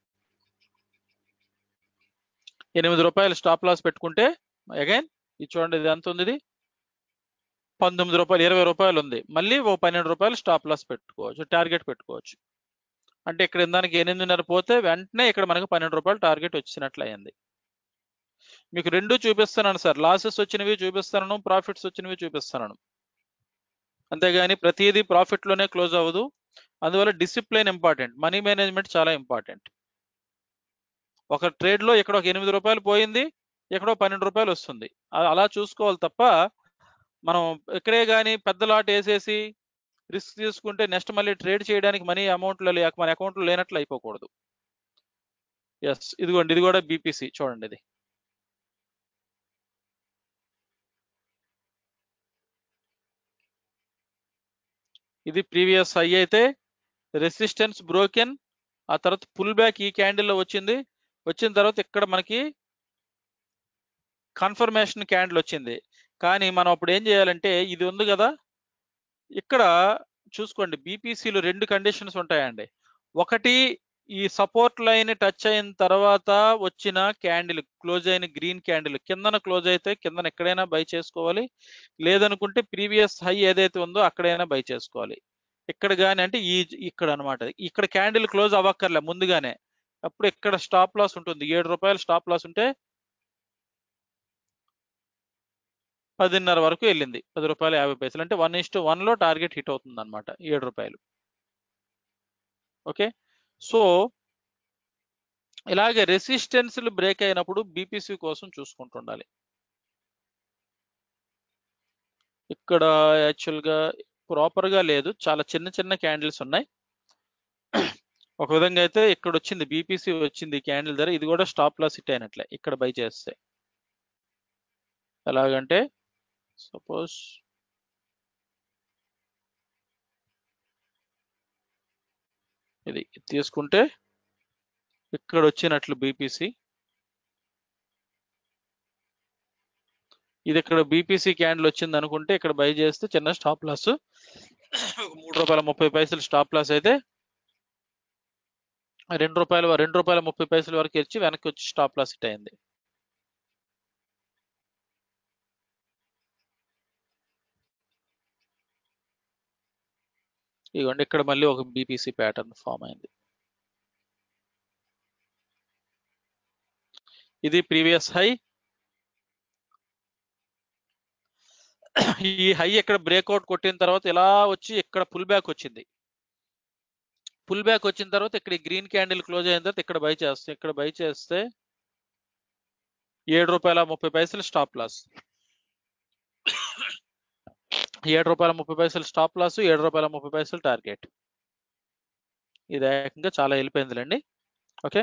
ఎనిమిది రూపాయలు స్టాప్ లాస్ పెట్టుకుంటే అగైన్ ఇది చూడండి ఇది ఎంత ఉంది ఇది పంతొమ్మిది రూపాయలు ఇరవై రూపాయలు ఉంది మళ్ళీ ఓ పన్నెండు రూపాయలు స్టాప్ లాస్ పెట్టుకోవచ్చు టార్గెట్ పెట్టుకోవచ్చు అంటే ఇక్కడ దానికి ఎనిమిదిన్నర పోతే వెంటనే ఇక్కడ మనకు పన్నెండు రూపాయలు టార్గెట్ వచ్చినట్లు అయింది మీకు రెండు చూపిస్తున్నాను సార్ లాసెస్ వచ్చినవి చూపిస్తాను ప్రాఫిట్స్ వచ్చినవి చూపిస్తున్నాను అంతేగాని ప్రతిదీ ప్రాఫిట్ లోనే క్లోజ్ అవ్వదు అందువల్ల డిసిప్లిన్ ఇంపార్టెంట్ మనీ మేనేజ్మెంట్ చాలా ఇంపార్టెంట్ ఒక ట్రేడ్ లో ఇక్కడ ఒక ఎనిమిది రూపాయలు పోయింది ఎక్కడో పన్నెండు రూపాయలు వస్తుంది అ- అలా చూసుకోవాలి తప్ప మనం ఇక్కడే కానీ పెద్ద లాట్ వేసేసి రిస్క్ తీసుకుంటే నెక్స్ట్ మళ్ళీ ట్రేడ్ చేయడానికి మనీ అమౌంట్ లో లేక మన అకౌంట్ లో లేనట్లు అయిపోకూడదు ఎస్ ఇదిగోండి ఇది కూడా బీపీసీ చూడండి ఇది ఇది ప్రీవియస్ హై అయితే రెసిస్టెన్స్ బ్రోకెన్ ఆ తర్వాత పుల్ బ్యాక్ ఈ క్యాండిల్ లో వచ్చింది వచ్చిన తర్వాత ఇక్కడ మనకి కన్ఫర్మేషన్ క్యాండిల్ వచ్చింది కానీ మనం అప్పుడు ఏం చేయాలంటే ఇది ఉంది కదా ఇక్కడ చూసుకోండి బీపీసీలు రెండు కండిషన్స్ ఉంటాయండి ఒకటి ఈ సపోర్ట్ లైన్ టచ్ అయిన తర్వాత వచ్చిన క్యాండిల్ క్లోజ్ అయిన గ్రీన్ క్యాండిల్ కిందన క్లోజ్ అయితే కిందన ఎక్కడైనా బై చేసుకోవాలి లేదనుకుంటే ప్రీవియస్ హై ఏదైతే ఉందో అక్కడైనా బై చేసుకోవాలి ఇక్కడ కానీ అంటే ఈ ఇక్కడ అన్నమాట ఇక్కడ క్యాండిల్ క్లోజ్ అవ్వక్కర్లే ముందుగానే అప్పుడు ఇక్కడ స్టాప్ లాస్ ఉంటుంది ఏడు రూపాయలు స్టాప్ లాస్ ఉంటే పదిన్నర వరకు వెళ్ళింది పది రూపాయలు యాభై పైసలు అంటే వన్ ఇస్ వన్ లో టార్గెట్ హిట్ అవుతుంది అనమాట ఏడు రూపాయలు ఓకే సో ఇలాగే రెసిస్టెన్స్లు బ్రేక్ అయినప్పుడు బీపీసీ కోసం చూసుకుంటుండాలి ఇక్కడ యాక్చువల్ గా ప్రాపర్ గా లేదు చాలా చిన్న చిన్న క్యాండిల్స్ ఉన్నాయి ఒక విధంగా అయితే ఇక్కడ వచ్చింది బీపీసీ వచ్చింది క్యాండిల్ ధర ఇది కూడా స్టాప్ లాస్ హిట్ అయినట్లే ఇక్కడ బై చేస్తే ఎలాగంటే సపోజ్ ఇది ఇది తీసుకుంటే ఇక్కడ వచ్చినట్లు బీపీసీ ఇది ఇక్కడ బీపీసీ క్యాండిల్ వచ్చింది అనుకుంటే ఇక్కడ బై చేస్తే చిన్న స్టాప్ లాస్ ఒక మూడు రూపాయల ముప్పై పైసలు స్టాప్ లాస్ అయితే రెండు రూపాయలు రెండు రూపాయల ముప్పై పైసల వరకు ఇచ్చి వెనక్కి వచ్చి స్టాప్ లాస్ హిట్ అయింది ఇదిగోండి ఇక్కడ మళ్ళీ ఒక బీపీసీ ప్యాటర్న్ ఫామ్ అయింది ఇది ప్రీవియస్ హై ఈ హై ఇక్కడ బ్రేక్అవుట్ కొట్టిన తర్వాత ఇలా వచ్చి ఇక్కడ పుల్ బ్యాక్ వచ్చింది పుల్ బ్యాక్ వచ్చిన తర్వాత ఇక్కడ గ్రీన్ క్యాండిల్ క్లోజ్ అయిన తర్వాత ఇక్కడ బై చేస్తే ఇక్కడ బై చేస్తే ఏడు రూపాయల ముప్పై పైసలు స్టాప్ లాస్ ఏడు రూపాయల ముప్పై పైసలు స్టాప్ లాస్ ఏడు రూపాయల ముప్పై పైసలు టార్గెట్ ఇది ఏకంగా చాలా వెళ్ళిపోయిందిలేండి ఓకే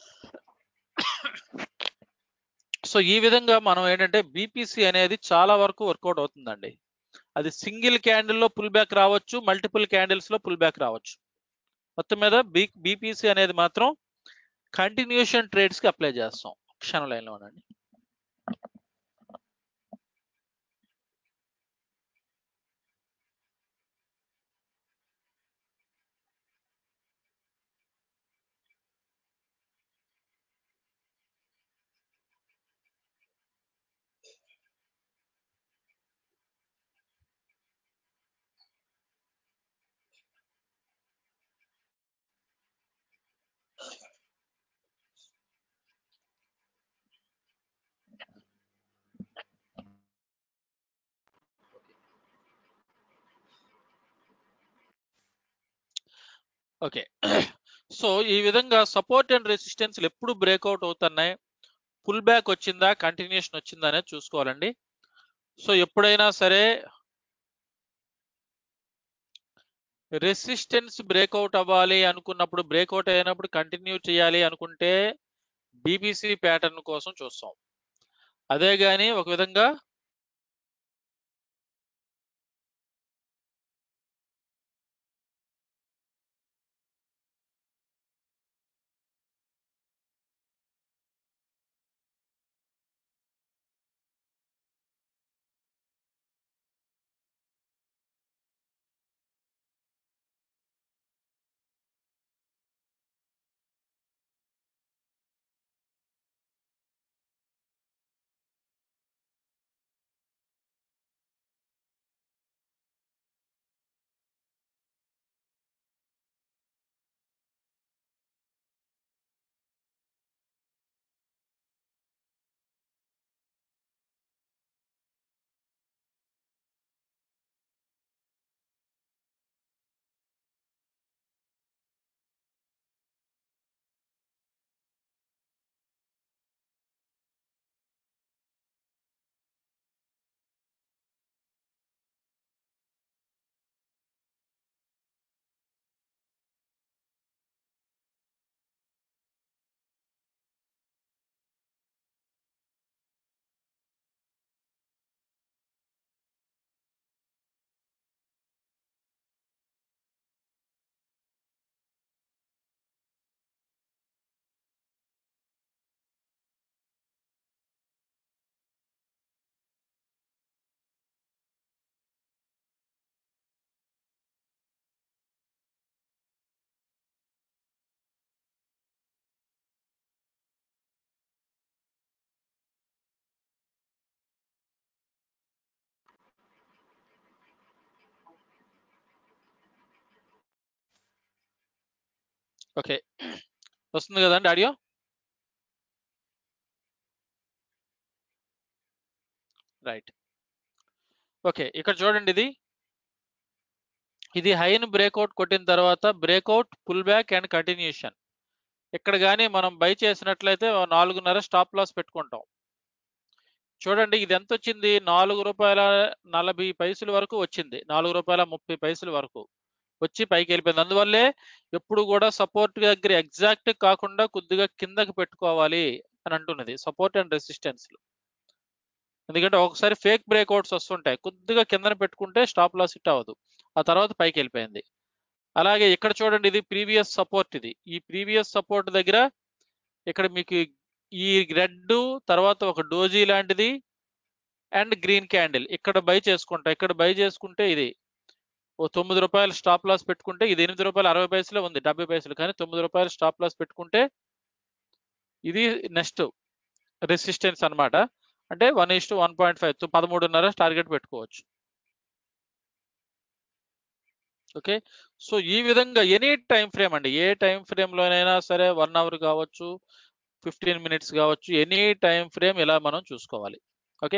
సో ఈ విధంగా మనం ఏంటంటే బీపీసీ అనేది చాలా వరకు వర్కౌట్ అవుతుందండి అది సింగిల్ క్యాండిల్ లో పుల్ బ్యాక్ రావచ్చు మల్టిపుల్ క్యాండిల్స్ లో పుల్ బ్యాక్ రావచ్చు మొత్తం మీద బీ బీపీసీ అనేది మాత్రం కంటిన్యూషన్ ట్రేడ్స్ కి అప్లై చేస్తాం క్షణ లైన్ లో ఉండండి ఓకే సో ఈ విధంగా సపోర్ట్ అండ్ రెసిస్టెన్స్ ఎప్పుడు బ్రేక్అవుట్ అవుతున్నాయి పుల్ బ్యాక్ వచ్చిందా కంటిన్యూషన్ వచ్చిందా అనేది చూసుకోవాలండి సో ఎప్పుడైనా సరే రెసిస్టెన్స్ బ్రేక్అవుట్ అవ్వాలి అనుకున్నప్పుడు బ్రేక్అవుట్ అయినప్పుడు కంటిన్యూ చేయాలి అనుకుంటే బీబీసీ ప్యాటర్న్ కోసం చూస్తాం అదే గాని ఒక విధంగా ఓకే వస్తుంది కదండి ఆడియో రైట్ ఓకే ఇక్కడ చూడండి ఇది ఇది హైన్ బ్రేక్అవుట్ కొట్టిన తర్వాత breakout pull back and continuation ఇక్కడ కానీ మనం బై చేసినట్లయితే ఓ నాలుగున్నర స్టాప్ లాస్ పెట్టుకుంటాం చూడండి ఇది ఎంత వచ్చింది నాలుగు రూపాయల నలభై పైసల వరకు వచ్చింది నాలుగు రూపాయల ముప్పై పైసల వరకు వచ్చి పైకి వెళ్ళిపోయింది అందువల్లే ఎప్పుడు కూడా సపోర్ట్ దగ్గర ఎగ్జాక్ట్ కాకుండా కొద్దిగా కిందకి పెట్టుకోవాలి అని అంటున్నది సపోర్ట్ అండ్ రెసిస్టెన్స్ ఎందుకంటే ఒకసారి ఫేక్ బ్రేక్అవుట్స్ వస్తుంటాయి కొద్దిగా కిందన పెట్టుకుంటే స్టాప్ లాస్ హిట్ అవ్వదు ఆ తర్వాత పైకి వెళ్ళిపోయింది అలాగే ఇక్కడ చూడండి ఇది ప్రీవియస్ సపోర్ట్ ఇది ఈ ప్రీవియస్ సపోర్ట్ దగ్గర ఇక్కడ మీకు ఈ రెడ్ తర్వాత ఒక డోజీ లాంటిది అండ్ గ్రీన్ క్యాండిల్ ఇక్కడ బై చేసుకుంటా ఇక్కడ బై చేసుకుంటే ఇది ఓ తొమ్మిది రూపాయలు స్టాప్ లాస్ పెట్టుకుంటే ఇది ఎనిమిది రూపాయలు అరవై పైసలే ఉంది డెబ్బై పైసలు కానీ తొమ్మిది రూపాయలు స్టాప్ లాస్ పెట్టుకుంటే ఇది నెక్స్ట్ రెసిస్టెన్స్ అన్నమాట అంటే one is to one point five పదమూడున్నర టార్గెట్ పెట్టుకోవచ్చు ఓకే సో ఈ విధంగా ఎనీ టైం ఫ్రేమ్ అండి ఏ టైం ఫ్రేమ్లోనైనా సరే వన్ అవర్ కావచ్చు ఫిఫ్టీన్ మినిట్స్ కావచ్చు ఎనీ టైం ఫ్రేమ్ ఇలా మనం చూసుకోవాలి ఓకే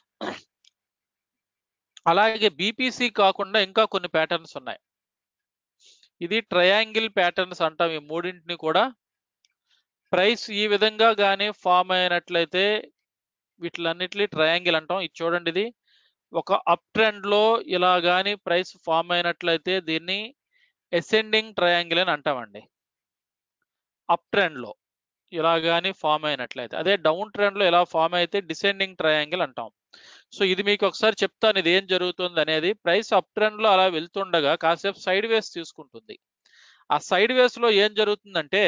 అలాగే బీపీసీ కాకుండా ఇంకా కొన్ని ప్యాటర్న్స్ ఉన్నాయి ఇది ట్రయాంగిల్ ప్యాటర్న్స్ అంటాం ఈ మూడింటిని కూడా ప్రైస్ ఈ విధంగా కానీ ఫామ్ అయినట్లయితే వీటిలన్నిటిని ట్రయాంగిల్ అంటాం ఇది చూడండి ఇది ఒక అప్ ట్రెండ్ లో ఇలా కానీ ప్రైస్ ఫామ్ అయినట్లయితే దీన్ని అసెండింగ్ ట్రయాంగిల్ అని అంటామండి అప్ ట్రెండ్ లో ఇలా కానీ ఫామ్ అయినట్లయితే అదే డౌన్ ట్రెండ్ లో ఇలా ఫామ్ అయితే డిసెండింగ్ ట్రయాంగిల్ అంటాం సో ఇది మీకు ఒకసారి చెప్తాను ఇది ఏం జరుగుతుంది అనేది ప్రైస్ అప్ ట్రెండ్ లో అలా వెళ్తుండగా కాసేపు సైడ్ వేస్ తీసుకుంటుంది ఆ సైడ్ వేస్ లో ఏం జరుగుతుందంటే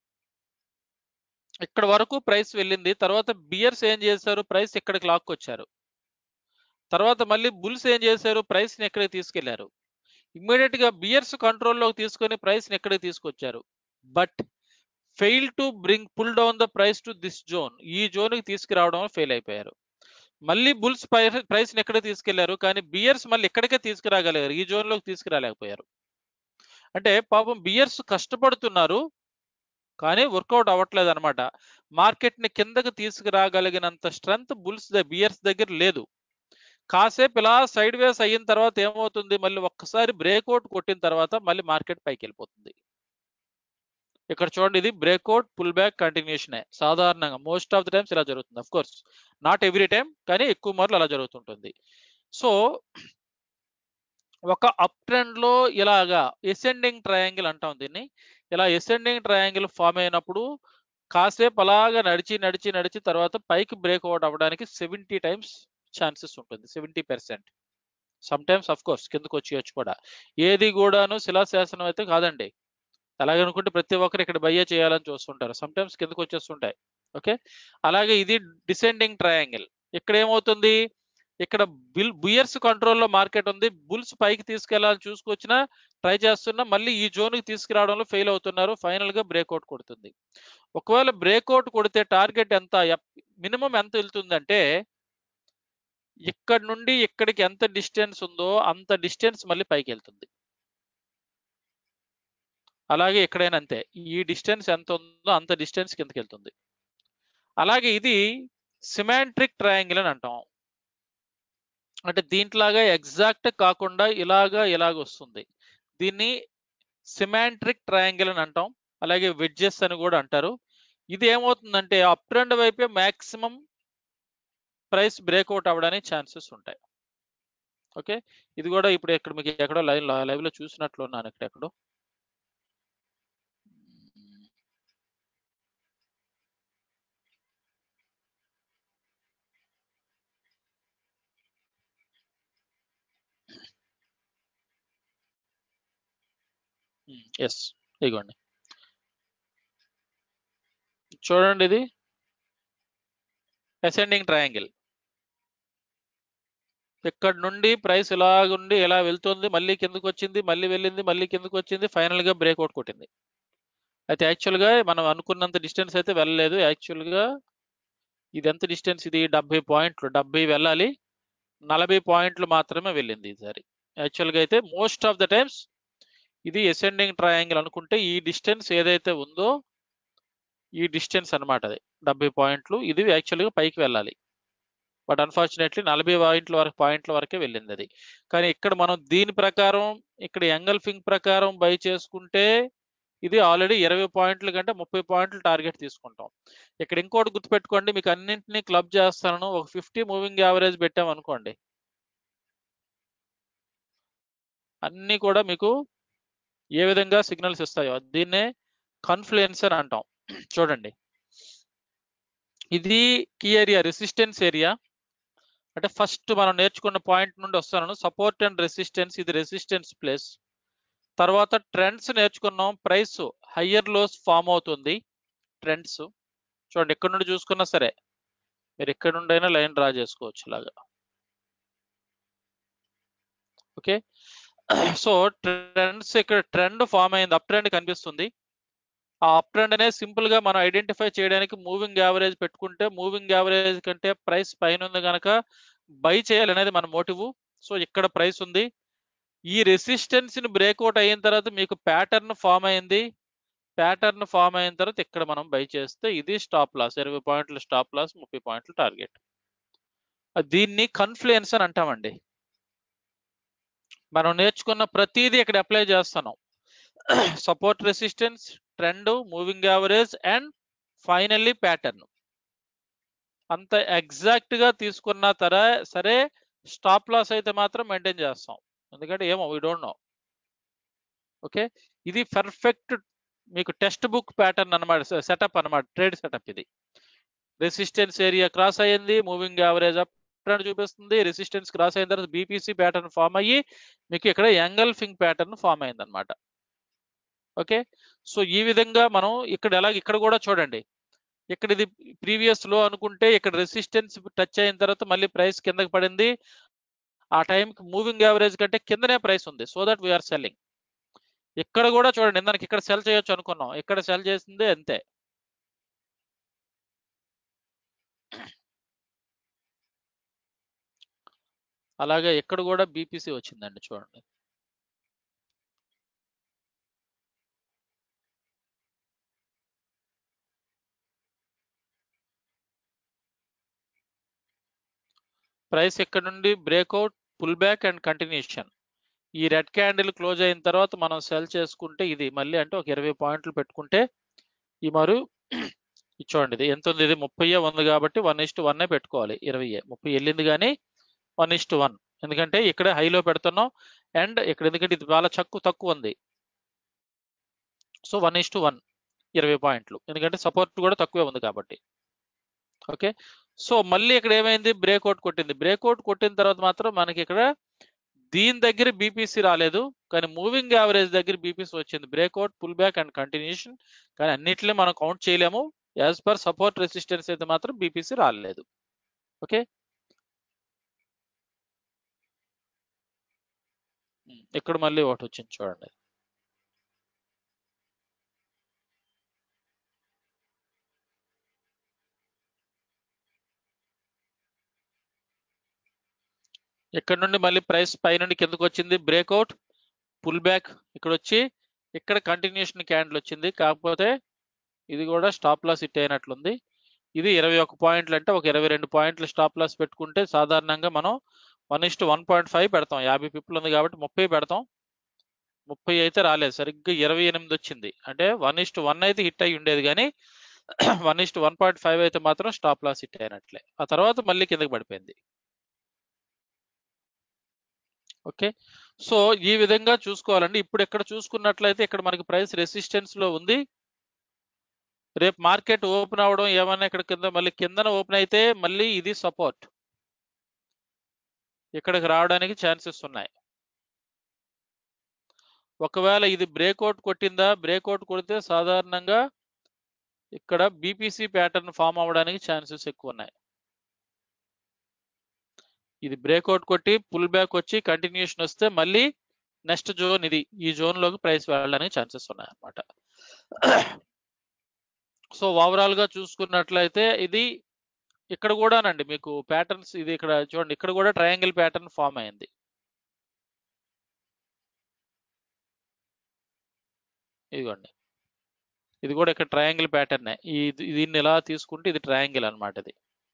ఇక్కడ వరకు ప్రైస్ వెళ్ళింది తర్వాత బియర్స్ ఏం చేశారు ప్రైస్ ఇక్కడికి లాక్కొచ్చారు తర్వాత మళ్ళీ బుల్స్ ఏం చేశారు ప్రైస్ ని ఎక్కడికి తీసుకెళ్లారు ఇమ్మీడియట్ గా బియర్స్ కంట్రోల్లోకి తీసుకొని ప్రైస్ ని ఎక్కడికి తీసుకొచ్చారు but fail to bring pull down the price to this zone ఈ జోన్ కి తీసుకురావడం ఫెయిల్ అయిపోయారు మళ్ళీ బుల్స్ ప్రైస్ ని ఎక్కడ తీసుకెళ్లారు కానీ బియర్స్ మళ్ళీ ఎక్కడికే తీసుకురాగలిగారు ఈ జోన్ లోకి తీసుకురాలేకపోయారు అంటే పాపం బియర్స్ కష్టపడుతున్నారు కానీ వర్కౌట్ అవ్వట్లేదు అనమాట మార్కెట్ ని కిందకి తీసుకురాగలిగినంత స్ట్రెంత్ బుల్స్ బియర్స్ దగ్గర లేదు కాసేపు ఇలా సైడ్ వేస్ అయిన తర్వాత ఏమవుతుంది మళ్ళీ ఒక్కసారి బ్రేక్అవుట్ కొట్టిన తర్వాత మళ్ళీ మార్కెట్ పైకి వెళ్ళిపోతుంది ఇక్కడ చూడండి ఇది బ్రేక్అవుట్ పుల్ బ్యాక్ కంటిన్యూషన్ సాధారణంగా మోస్ట్ ఆఫ్ ద టైమ్స్ ఇలా జరుగుతుంది of course not every time కానీ ఎక్కువ మార్లు అలా జరుగుతుంటుంది సో ఒక అప్ ట్రెండ్ లో ఇలాగా ఎసెండింగ్ ట్రయాంగిల్ అంటాం దీన్ని ఇలా ఎసెండింగ్ ట్రయాంగిల్ ఫామ్ అయినప్పుడు కాసేపు అలాగా నడిచి నడిచి నడిచి తర్వాత పైకి బ్రేక్అవుట్ అవ్వడానికి సెవెంటీ టైమ్స్ ఛాన్సెస్ ఉంటుంది seventy percent some times of course కిందకు వచ్చేయచ్చు కూడా ఏది కూడాను శిలాశాసనం అయితే కాదండి అలాగనుకుంటే ప్రతి ఒక్కరు ఇక్కడ బయ్య చేయాలని చూస్తుంటారు సమ్ టైమ్స్ కిందకు వచ్చేస్తుంటాయి ఓకే అలాగే ఇది డిసెండింగ్ ట్రయాంగిల్ ఇక్కడ ఏమవుతుంది ఇక్కడ బిల్ బుయర్స్ కంట్రోల్లో మార్కెట్ ఉంది బుల్స్ పైకి తీసుకెళ్లాలని చూసుకొచ్చినా ట్రై చేస్తున్నా మళ్ళీ ఈ జోన్కి తీసుకురావడంలో ఫెయిల్ అవుతున్నారు ఫైనల్ గా బ్రేక్అవుట్ కొడుతుంది ఒకవేళ బ్రేక్అవుట్ కొడితే టార్గెట్ ఎంత మినిమం ఎంత వెళ్తుందంటే ఇక్కడ నుండి ఇక్కడికి ఎంత డిస్టెన్స్ ఉందో అంత డిస్టెన్స్ మళ్ళీ పైకి వెళ్తుంది అలాగే ఎక్కడైనా అంతే ఈ డిస్టెన్స్ ఎంత ఉందో అంత డిస్టెన్స్ కిందకి వెళ్తుంది అలాగే ఇది సిమాంట్రిక్ ట్రయాంగిల్ అని అంటాం అంటే దీంట్లాగా ఎగ్జాక్ట్ కాకుండా ఇలాగా ఇలాగ వస్తుంది దీన్ని సిమాంట్రిక్ ట్రయాంగిల్ అని అంటాం అలాగే వెడ్జెస్ అని కూడా అంటారు ఇది ఏమవుతుందంటే అప్ ట్రెండ్ వైపే మాక్సిమం ప్రైస్ బ్రేక్అవుట్ అవ్వడానికి ఛాన్సెస్ ఉంటాయి ఓకే ఇది కూడా ఇప్పుడు ఇక్కడ మీకు ఎక్కడో లైవ్ లైవ్ లో చూసినట్లు ఉన్నాను ఇక్కడ ఎక్కడో ఎస్ ఇదిగోండి చూడండి ఇది అసెండింగ్ ట్రయాంగిల్ ఇక్కడ నుండి ప్రైస్ ఇలాగుండి ఇలా వెళ్తుంది మళ్ళీ కిందకు వచ్చింది మళ్ళీ వెళ్ళింది మళ్ళీ కిందకు వచ్చింది ఫైనల్ గా బ్రేక్అవుట్ కొట్టింది అయితే యాక్చువల్ గా మనం అనుకున్నంత డిస్టెన్స్ అయితే వెళ్ళలేదు యాక్చువల్ గా ఇది ఎంత డిస్టెన్స్ ఇది డెబ్బై పాయింట్లు డెబ్బై వెళ్ళాలి నలభై పాయింట్లు మాత్రమే వెళ్ళింది ఈసారి యాక్చువల్ గా అయితే మోస్ట్ ఆఫ్ ద టైమ్స్ ఇది అసెండింగ్ ట్రయాంగిల్ అనుకుంటే ఈ డిస్టెన్స్ ఏదైతే ఉందో ఈ డిస్టెన్స్ అన్నమాట అది డెబ్బై పాయింట్లు ఇది యాక్చువల్గా పైకి వెళ్ళాలి బట్ అన్ఫార్చునేట్లీ నలభై పాయింట్ల వరకు పాయింట్ల వరకే వెళ్ళింది అది కానీ ఇక్కడ మనం దీని ప్రకారం ఇక్కడ ఎంగల్ఫింగ్ ప్రకారం బై చేసుకుంటే ఇది ఆల్రెడీ ఇరవై పాయింట్ల కంటే ముప్పై పాయింట్లు టార్గెట్ తీసుకుంటాం ఇక్కడ ఇంకోటి గుర్తుపెట్టుకోండి మీకు అన్నింటినీ క్లబ్ చేస్తాను ఒక ఫిఫ్టీ మూవింగ్ యావరేజ్ పెట్టాం అనుకోండి అన్నీ కూడా మీకు ఏ విధంగా సిగ్నల్స్ ఇస్తాయో దీన్నే కన్ఫ్లుయెన్స్ అని అంటాం చూడండి ఇది కీ ఏరియా రెసిస్టెన్స్ ఏరియా అంటే ఫస్ట్ మనం నేర్చుకున్న పాయింట్ నుండి వస్తాను సపోర్ట్ అండ్ రెసిస్టెన్స్ ఇది రెసిస్టెన్స్ ప్లేస్ తర్వాత ట్రెండ్స్ నేర్చుకున్నాం ప్రైస్ హయ్యర్ లోస్ ఫామ్ అవుతుంది ట్రెండ్స్ చూడండి ఎక్కడి నుండి చూసుకున్నా సరే మీరు ఎక్కడి నుండి అయినా లైన్ డ్రా చేసుకోవచ్చు ఇలాగా ఓకే సో ట్రెండ్స్ ఇక్కడ ట్రెండ్ ఫామ్ అయింది అప్ ట్రెండ్ కనిపిస్తుంది ఆ అప్ ట్రెండ్ అనేది సింపుల్ గా మనం ఐడెంటిఫై చేయడానికి మూవింగ్ యావరేజ్ పెట్టుకుంటే మూవింగ్ యావరేజ్ కంటే ప్రైస్ పైన ఉంది కనుక బై చేయాలనేది మన మోటివ్ సో ఇక్కడ ప్రైస్ ఉంది ఈ రెసిస్టెన్స్ ని బ్రేక్అవుట్ అయిన తర్వాత మీకు ప్యాటర్న్ ఫామ్ అయింది ప్యాటర్న్ ఫామ్ అయిన తర్వాత ఇక్కడ మనం బై చేస్తే ఇది స్టాప్ లాస్ ఇరవై పాయింట్ల స్టాప్ లాస్ ముప్పై పాయింట్ల టార్గెట్ దీన్ని కన్ఫ్లుయెన్స్ అని అంటామండి మనం నేర్చుకున్న ప్రతిదీ ఇక్కడ అప్లై చేస్తున్నాం support resistance trend moving average and finally pattern అంత ఎగ్జాక్ట్ గా తీసుకున్న తర సరే స్టాప్ లాస్ అయితే మాత్రం మెయింటైన్ చేస్తాం ఎందుకంటే ఏమో వీ డోంట్ నో ఓకే ఇది పర్ఫెక్ట్ మీకు టెక్స్ట్ బుక్ ప్యాటర్న్ అనమాట సెటప్ అనమాట ట్రేడ్ సెటప్ ఇది రెసిస్టెన్స్ ఏరియా క్రాస్ అయ్యింది మూవింగ్ యావరేజ్ అప్ ట్రెండ్ చూపిస్తుంది రెసిస్టెన్స్ క్రాస్ అయిన తర్వాత బీపీసీ ప్యాటర్న్ ఫామ్ అయ్యి మీకు ఇక్కడ యంగల్ఫింగ్ ప్యాటర్న్ ఫామ్ అయింది అనమాట ఓకే సో ఈ విధంగా మనం ఇక్కడ ఎలా ఇక్కడ కూడా చూడండి ఇక్కడ ఇది ప్రీవియస్ లో అనుకుంటే ఇక్కడ రెసిస్టెన్స్ టచ్ అయిన తర్వాత మళ్ళీ ప్రైస్ కిందకి పడింది ఆ టైంకి మూవింగ్ యావరేజ్ కంటే కిందనే ప్రైస్ ఉంది సో దట్ వీఆర్ సెల్లింగ్ ఇక్కడ కూడా చూడండి ఇందాక ఇక్కడ సెల్ చేయొచ్చు అనుకున్నాం ఇక్కడ సెల్ చేసింది అంతే అలాగే ఇక్కడ కూడా బీపీసీ వచ్చిందండి చూడండి ప్రైస్ ఇక్కడ నుండి breakout pull back and continuation ఈ రెడ్ క్యాండిల్ క్లోజ్ అయిన తర్వాత మనం సెల్ చేసుకుంటే ఇది మళ్ళీ అంటే ఒక ఇరవై పాయింట్లు పెట్టుకుంటే ఈ మరి చూడండి ఇది ఎంత ఉంది ఇది ముప్పై ఉంది కాబట్టి వన్ ఇస్ట్ వన్ పెట్టుకోవాలి ఇరవై ముప్పై వెళ్ళింది కానీ వన్ ఇస్ట్ వన్ ఎందుకంటే ఇక్కడ హైలో పెడుతున్నాం అండ్ ఇక్కడ ఎందుకంటే ఇది చాలా చక్కు తక్కువ ఉంది సో వన్ ఇస్ట్ వన్ ఇరవై పాయింట్లు ఎందుకంటే సపోర్ట్ కూడా తక్కువే ఉంది కాబట్టి ఓకే సో మళ్ళీ ఇక్కడ ఏమైంది బ్రేక్అవుట్ కొట్టింది బ్రేక్అవుట్ కొట్టిన తర్వాత మాత్రం మనకి ఇక్కడ దీని దగ్గర బీపీసీ రాలేదు కానీ మూవింగ్ యావరేజ్ దగ్గర బీపీసీ వచ్చింది breakout pull back and continuation కానీ అన్నిటిని మనం కౌంట్ చేయలేము యాజ్ పర్ సపోర్ట్ రెసిస్టెన్స్ అయితే మాత్రం బీపీసీ రాలేదు ఓకే ఇక్కడ మళ్ళీ ఒకటి వచ్చింది చూడండి ఇక్కడ నుండి మళ్ళీ ప్రైస్ పై నుండి కిందకు వచ్చింది బ్రేక్అవుట్ పుల్ బ్యాక్ ఇక్కడ వచ్చి ఇక్కడ కంటిన్యూషన్ క్యాండిల్ వచ్చింది కాకపోతే ఇది కూడా స్టాప్ లాస్ హిట్ అయినట్లుంది ఇది ఇరవై ఒక పాయింట్లు అంటే ఒక ఇరవై రెండు పాయింట్లు స్టాప్ లాస్ పెట్టుకుంటే సాధారణంగా మనం వన్ ఇస్ట్ వన్ పాయింట్ ఫైవ్ పెడతాం యాభై పిప్పులు ఉంది కాబట్టి ముప్పై పెడతాం ముప్పై అయితే రాలేదు సరిగ్గా ఇరవై ఎనిమిది వచ్చింది అంటే వన్ ఇస్ట్ వన్ అయితే హిట్ అయి ఉండేది కానీ వన్ ఇస్ట్ వన్ పాయింట్ ఫైవ్ అయితే మాత్రం స్టాప్ లాస్ హిట్ అయినట్లే ఆ తర్వాత మళ్ళీ కిందకి పడిపోయింది ఓకే సో ఈ విధంగా చూసుకోవాలండి ఇప్పుడు ఇక్కడ చూసుకున్నట్లయితే ఇక్కడ మనకి ప్రైస్ రెసిస్టెన్స్ లో ఉంది రేపు మార్కెట్ ఓపెన్ అవడం ఏమన్నా ఇక్కడ కింద మళ్ళీ కిందన ఓపెన్ అయితే మళ్ళీ ఇది సపోర్ట్ ఇక్కడికి రావడానికి ఛాన్సెస్ ఉన్నాయి ఒకవేళ ఇది బ్రేక్అవుట్ కొట్టిందా బ్రేక్అవుట్ కొడితే సాధారణంగా ఇక్కడ బీపీసీ ప్యాటర్న్ ఫామ్ అవ్వడానికి ఛాన్సెస్ ఎక్కువ ఉన్నాయి ఇది బ్రేక్అవుట్ కొట్టి పుల్ బ్యాక్ వచ్చి కంటిన్యూషన్ వస్తే మళ్ళీ నెక్స్ట్ జోన్ ఇది ఈ జోన్ లోకి ప్రైస్ వెళ్ళడానికి ఛాన్సెస్ ఉన్నాయి అన్నమాట సో ఓవరాల్ గా చూసుకున్నట్లయితే ఇది ఇక్కడ కూడానండి మీకు ప్యాటర్న్స్ ఇది ఇక్కడ చూడండి ఇక్కడ కూడా ట్రయాంగిల్ ప్యాటర్న్ ఫామ్ అయింది ఇదిగోండి ఇది కూడా ఇక్కడ ట్రయాంగిల్ ప్యాటర్నే ఈ దీన్ని ఇలా తీసుకుంటే ఇది ట్రయాంగిల్ అన్నమాట ఇది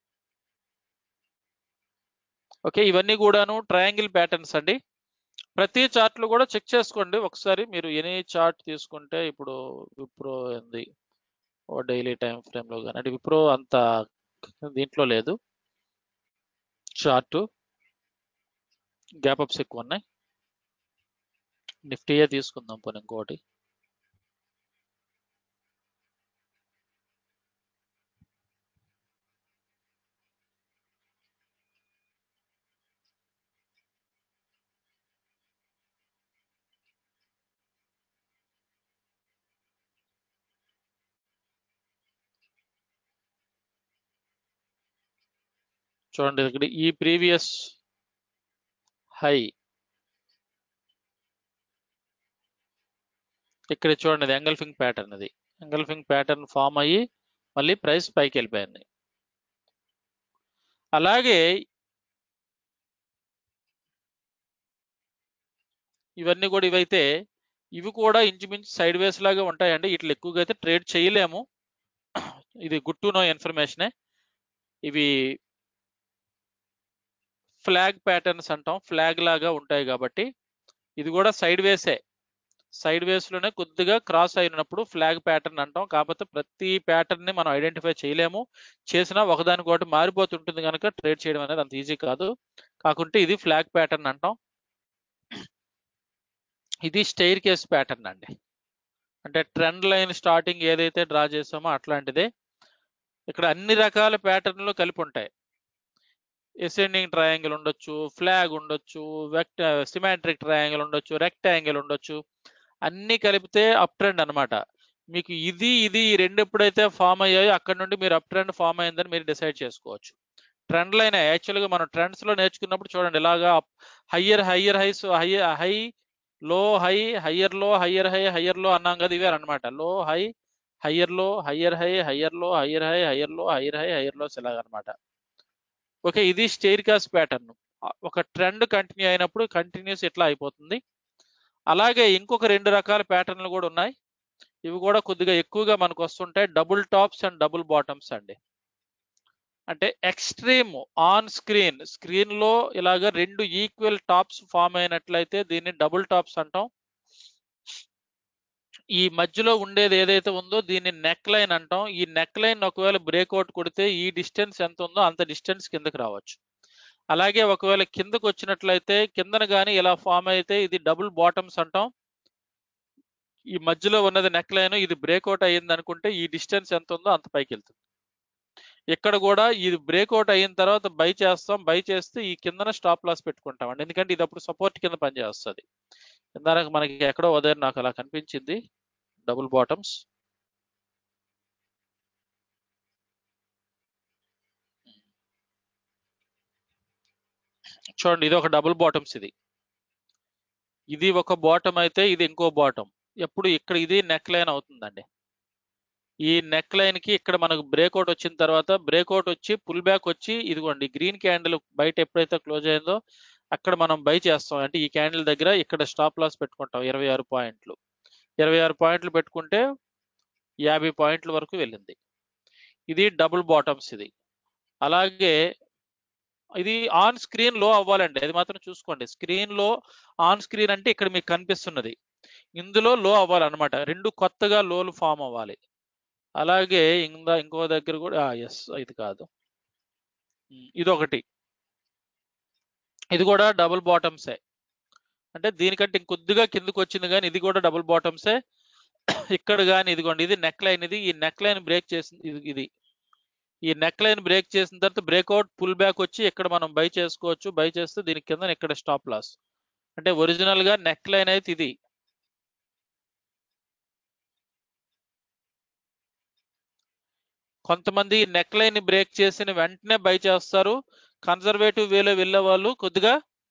ఓకే ఇవన్నీ కూడాను ట్రయాంగిల్ ప్యాటర్న్స్ అండి ప్రతి చార్ట్లు కూడా చెక్ చేసుకోండి ఒకసారి మీరు ఎనీ చార్ట్ తీసుకుంటే ఇప్పుడు విప్రో ఉంది ఓ డైలీ టైం ఫ్రేమ్ లో కానీ అంటే విప్రో అంత దీంట్లో లేదు చార్ట్ గ్యాప్ అప్స్ ఎక్కువ ఉన్నాయి నిఫ్టీయే తీసుకుందాం పోనీ ఇంకోటి చూడండి ఇక్కడ ఈ ప్రీవియస్ హై ఇక్కడ చూడండి ఇది ఎంగల్ఫింగ్ ప్యాటర్న్ ఇది ఎంగల్ఫింగ్ ప్యాటర్న్ ఫామ్ అయ్యి మళ్ళీ ప్రైస్ పైకి వెళ్ళిపోయింది అలాగే ఇవన్నీ కూడా ఇవైతే ఇవి కూడా ఇంచుమించు సైడ్ వేస్ లాగా ఉంటాయండి ఇట్లా ఎక్కువగా అయితే ట్రేడ్ చేయలేము ఇది గుడ్ టు నో ఇన్ఫర్మేషనే ఇవి ఫ్లాగ్ ప్యాటర్న్స్ అంటాం ఫ్లాగ్ లాగా ఉంటాయి కాబట్టి ఇది కూడా సైడ్ వేసే సైడ్ వేస్ లోనే కొద్దిగా క్రాస్ అయినప్పుడు ఫ్లాగ్ ప్యాటర్న్ అంటాం కాకపోతే ప్రతి ప్యాటర్న్ ని మనం ఐడెంటిఫై చేయలేము చేసినా ఒకదానికొకటి మారిపోతుంటుంది కనుక ట్రేడ్ చేయడం అనేది అంత ఈజీ కాదు కాకుంటే ఇది ఫ్లాగ్ ప్యాటర్న్ అంటాం ఇది స్టైర్ కేస్ ప్యాటర్న్ అండి అంటే ట్రెండ్ లైన్ స్టార్టింగ్ ఏదైతే డ్రా చేసామో అట్లాంటిదే ఇక్కడ అన్ని రకాల ప్యాటర్న్లు కలిపి ఉంటాయి ఎసెండింగ్ ట్రయాంగిల్ ఉండొచ్చు ఫ్లాగ్ ఉండొచ్చు వెక్ట సిమాట్రిక్ ట్రయాంగిల్ ఉండొచ్చు రెక్టాంగిల్ ఉండొచ్చు అన్ని కలిపితే అప్ ట్రెండ్ అనమాట మీకు ఇది ఇది ఈ రెండు ఎప్పుడైతే ఫామ్ అయ్యాయో అక్కడ నుండి మీరు అప్ ట్రెండ్ ఫామ్ అయిందని మీరు డిసైడ్ చేసుకోవచ్చు ట్రెండ్ లైన్ యాక్చువల్గా మనం ట్రెండ్స్ లో నేర్చుకున్నప్పుడు చూడండి ఇలాగా higher higher highs high high low high higher low higher high higher low అన్నాం కదా ఇవే అనమాట low high higher low higher high higher low higher high higher low higher high higher low ఇలాగనమాట ఓకే ఇది స్టేర్ కాస్ ప్యాటర్న్ ఒక trend continue అయినప్పుడు continues ఇట్లా అయిపోతుంది అలాగే ఇంకొక రెండు రకాల ప్యాటర్న్లు కూడా ఉన్నాయి ఇవి కూడా కొద్దిగా ఎక్కువగా మనకు వస్తుంటాయి double tops and double bottoms అండి అంటే ఎక్స్ట్రీమ్ ఆన్ స్క్రీన్ స్క్రీన్ లో ఇలాగ రెండు ఈక్వల్ టాప్స్ ఫామ్ అయినట్లయితే దీన్ని డబుల్ టాప్స్ అంటాం ఈ మధ్యలో ఉండేది ఏదైతే ఉందో దీన్ని నెక్ లైన్ అంటాం ఈ నెక్ లైన్ ఒకవేళ బ్రేక్అవుట్ కొడితే ఈ డిస్టెన్స్ ఎంత ఉందో అంత డిస్టెన్స్ కిందకి రావచ్చు అలాగే ఒకవేళ కిందకు వచ్చినట్లయితే కిందన కానీ ఇలా ఫామ్ అయితే ఇది డబుల్ బాటమ్స్ అంటాం ఈ మధ్యలో ఉన్నది నెక్ లైన్ ఇది బ్రేక్అవుట్ అయ్యింది అనుకుంటే ఈ డిస్టెన్స్ ఎంత ఉందో అంత పైకి వెళ్తుంది ఇక్కడ కూడా ఇది బ్రేక్అవుట్ అయిన తర్వాత బై చేస్తాం బై చేస్తే ఈ కిందన స్టాప్ లాస్ పెట్టుకుంటాం అండి ఎందుకంటే ఇది అప్పుడు సపోర్ట్ కింద పనిచేస్తుంది ఇందాక మనకి ఎక్కడో ఉదయం నాకు అలా కనిపించింది డబుల్ బాటమ్స్ చూడండి ఇది ఒక డబుల్ బాటమ్స్ ఇది ఇది ఒక బాటమ్ అయితే ఇది ఇంకో బాటమ్ ఎప్పుడు ఇక్కడ ఇది నెక్ లైన్ అవుతుందండి ఈ నెక్ లైన్ కి ఇక్కడ మనకు బ్రేక్అవుట్ వచ్చిన తర్వాత బ్రేక్అవుట్ వచ్చి పుల్ బ్యాక్ వచ్చి ఇదిగోండి గ్రీన్ క్యాండిల్ బయట ఎప్పుడైతే క్లోజ్ అయిందో అక్కడ మనం బై చేస్తాం అంటే ఈ క్యాండిల్ దగ్గర ఇక్కడ స్టాప్ లాస్ పెట్టుకుంటాం ఇరవై ఆరు పాయింట్లు ఇరవై ఆరు పాయింట్లు పెట్టుకుంటే యాభై పాయింట్ల వరకు వెళ్ళింది ఇది డబుల్ బాటమ్స్ ఇది అలాగే ఇది ఆన్ స్క్రీన్ లో అవ్వాలండి అది మాత్రం చూసుకోండి స్క్రీన్ లో ఆన్ స్క్రీన్ అంటే ఇక్కడ మీకు కనిపిస్తున్నది ఇందులో లో అవ్వాలన్నమాట రెండు కొత్తగా లోలు ఫామ్ అవ్వాలి అలాగే ఇందా ఇంకో దగ్గర కూడా ఎస్ ఇది కాదు ఉమ్, ఇది ఒకటి ఇది కూడా డబుల్ బాటమ్సే అంటే దీనికంటే ఇంకొద్దిగా కిందకు వచ్చింది కానీ ఇది కూడా డబుల్ బాటమ్సే ఇక్కడ కానీ ఇదిగోండి ఇది నెక్ లైన్ ఇది ఈ నెక్ లైన్ బ్రేక్ చేసింది ఇది ఇది ఈ నెక్ లైన్ బ్రేక్ చేసిన తర్వాత బ్రేక్అవుట్ పుల్ బ్యాక్ వచ్చి ఇక్కడ మనం బై చేసుకోవచ్చు బై చేస్తే దీని కింద ఇక్కడ స్టాప్ లాస్ అంటే ఒరిజినల్ గా నెక్ లైన్ అయితే ఇది కొంతమంది నెక్ లైన్ బ్రేక్ చేసిన వెంటనే బై చేస్తారు కన్జర్వేటివ్ వేలో వెళ్ళే వాళ్ళు కొద్దిగా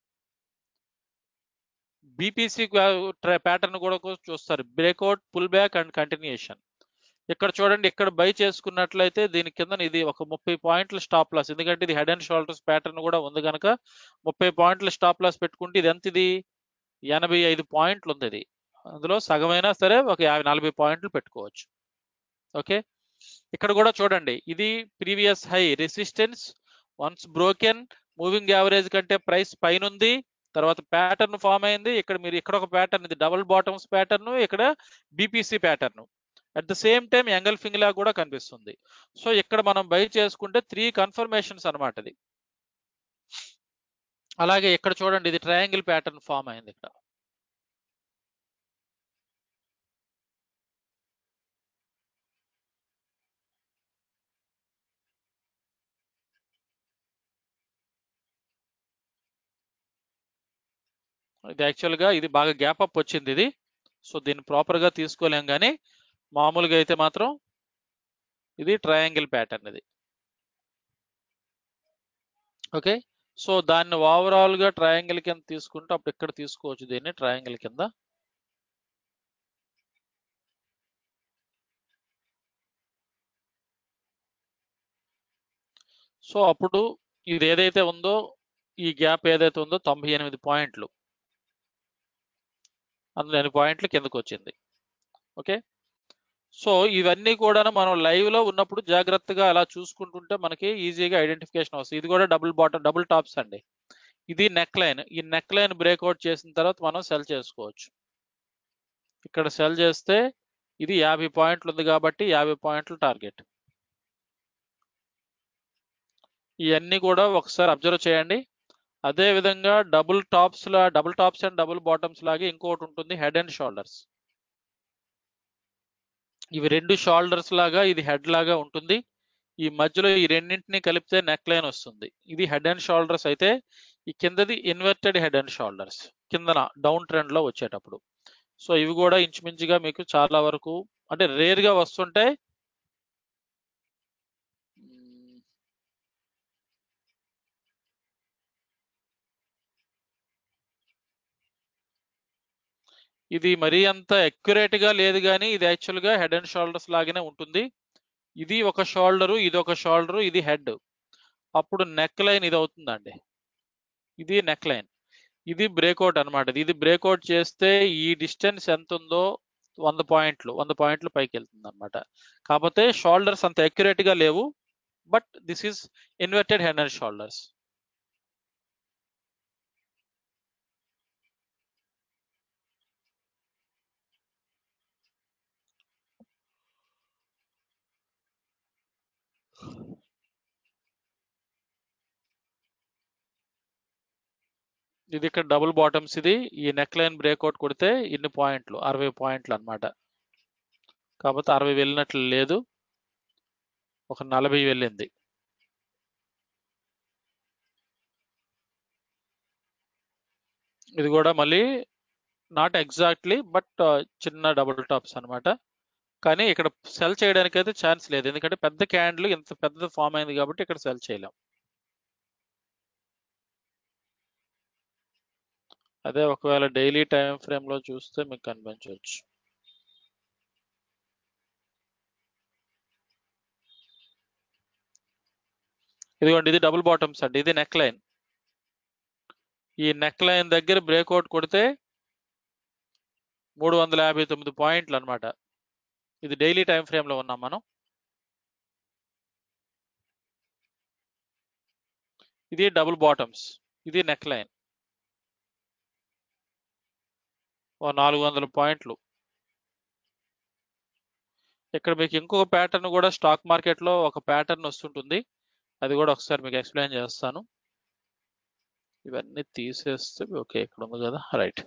బీపీసీ ప్యాటర్న్ కూడా కూ- చూస్తారు breakout pull back and continuation ఇక్కడ చూడండి ఇక్కడ బై చేసుకున్నట్లయితే దీని కింద ఇది ఒక ముప్పై పాయింట్ల స్టాప్ లాస్ ఎందుకంటే ఇది హెడ్ అండ్ షోల్డర్స్ ప్యాటర్న్ కూడా ఉంది కనుక ముప్పై పాయింట్ల స్టాప్ లాస్ పెట్టుకుంటే ఇది ఎంత ఇది ఎనభై ఐదు పాయింట్లు ఉంది ఇది అందులో సగమైనా సరే ఒక యాభై నలభై పాయింట్లు పెట్టుకోవచ్చు ఓకే ఇక్కడ కూడా చూడండి ఇది previous high resistance once broken moving average కంటే ప్రైస్ పైన ఉంది తర్వాత ప్యాటర్న్ ఫామ్ అయింది ఇక్కడ మీరు ఇక్కడ ఒక ప్యాటర్న్ ఇది డబుల్ బాటమ్స్ ప్యాటర్న్ ఇక్కడ BPC pattern at the same time engulfing లా కూడా కనిపిస్తుంది సో ఇక్కడ మనం బై చేసుకుంటే త్రీ కన్ఫర్మేషన్స్ అన్నమాట ఇది అలాగే ఇక్కడ చూడండి ఇది ట్రయాంగిల్ ప్యాటర్న్ ఫామ్ అయింది ఇక్కడ ఇది యాక్చువల్గా ఇది బాగా గ్యాప్ అప్ వచ్చింది ఇది సో దీన్ని ప్రాపర్గా తీసుకోలేం కానీ మామూలుగా అయితే మాత్రం ఇది ట్రయాంగిల్ ప్యాటర్న్ ఇది ఓకే సో దాన్ని ఓవరాల్ గా ట్రయాంగిల్ కింద తీసుకుంటే అప్పుడు ఇక్కడ తీసుకోవచ్చు దీన్ని ట్రయాంగిల్ కింద సో అప్పుడు ఇది ఏదైతే ఉందో ఈ గ్యాప్ ఏదైతే ఉందో తొంభై ఎనిమిది పాయింట్లు అందులో ఎనిమిది పాయింట్లు కిందకు వచ్చింది ఓకే సో ఇవన్నీ కూడా మనం లైవ్ లో ఉన్నప్పుడు జాగ్రత్తగా అలా చూసుకుంటుంటే మనకి ఈజీగా ఐడెంటిఫికేషన్ వస్తుంది ఇది కూడా డబుల్ బాటమ్ డబుల్ టాప్స్ అండి ఇది నెక్ లైన్ ఈ నెక్ లైన్ బ్రేక్అవుట్ చేసిన తర్వాత మనం సెల్ చేసుకోవచ్చు ఇక్కడ సెల్ చేస్తే ఇది యాభై పాయింట్లు ఉంది కాబట్టి యాభై పాయింట్లు టార్గెట్ ఇవన్నీ కూడా ఒకసారి అబ్జర్వ్ చేయండి అదే విధంగా డబుల్ టాప్స్ లా double tops and double bottoms లాగే ఇంకోటి ఉంటుంది హెడ్ అండ్ షోల్డర్స్ ఇవి రెండు షోల్డర్స్ లాగా ఇది హెడ్ లాగా ఉంటుంది ఈ మధ్యలో ఈ రెండింటిని కలిపితే నెక్ లైన్ వస్తుంది ఇది హెడ్ అండ్ షోల్డర్స్ అయితే ఈ కిందది ఇన్వర్టెడ్ హెడ్ అండ్ షోల్డర్స్ కిందన డౌన్ ట్రెండ్ లో వచ్చేటప్పుడు సో ఇవి కూడా ఇంచుమించుగా మీకు చాలా వరకు అంటే రేర్ గా వస్తుంటాయి మ్మ్. ఇది మరీ అంత అక్యురేట్ గా లేదు కానీ ఇది యాక్చువల్ గా హెడ్ అండ్ షోల్డర్స్ లాగానే ఉంటుంది ఇది ఒక షోల్డరు ఇది ఒక షోల్డరు ఇది హెడ్ అప్పుడు నెక్ లైన్ ఇది అవుతుందండి ఇది నెక్ లైన్ ఇది బ్రేక్అవుట్ అనమాట ఇది బ్రేక్అవుట్ చేస్తే ఈ డిస్టెన్స్ ఎంత ఉందో వంద పాయింట్లు వంద పాయింట్లు పైకి వెళ్తుంది అనమాట కాకపోతే షోల్డర్స్ అంత అక్యురేట్ గా లేవు but this is inverted head and shoulders ఇది ఇక్కడ డబుల్ బాటమ్స్ ఇది ఈ నెక్ లైన్ బ్రేక్అవుట్ కొడితే ఇన్ని పాయింట్లు అరవై పాయింట్లు అన్నమాట కాకపోతే అరవై వెళ్ళినట్లు లేదు ఒక నలభై వెళ్ళింది ఇది కూడా మళ్ళీ నాట్ ఎగ్జాక్ట్లీ బట్ చిన్న డబుల్ టాప్స్ అన్నమాట కానీ ఇక్కడ సెల్ చేయడానికి అయితే ఛాన్స్ లేదు ఎందుకంటే పెద్ద క్యాండిల్ ఇంత పెద్ద ఫామ్ అయింది కాబట్టి ఇక్కడ సెల్ చేయలేం అదే ఒకవేళ డైలీ టైం ఫ్రేమ్ లో చూస్తే మీకు కనిపించవచ్చు ఇదిగోండి ఇది డబుల్ బాటమ్స్ అండి ఇది నెక్ లైన్ ఈ నెక్ లైన్ దగ్గర బ్రేక్అవుట్ కొడితే మూడు వందల యాభై తొమ్మిది పాయింట్లు అన్నమాట ఇది డైలీ టైం ఫ్రేమ్ లో ఉన్నాం మనం ఇది డబుల్ బాటమ్స్ ఇది నెక్ లైన్ ఓ నాలుగు వందల పాయింట్లు ఇక్కడ మీకు ఇంకొక ప్యాటర్న్ కూడా స్టాక్ మార్కెట్ లో ఒక ప్యాటర్న్ వస్తుంటుంది అది కూడా ఒకసారి మీకు ఎక్స్ప్లెయిన్ చేస్తాను ఇవన్నీ తీసేస్తే ఓకే ఇక్కడ ఉంది కదా రైట్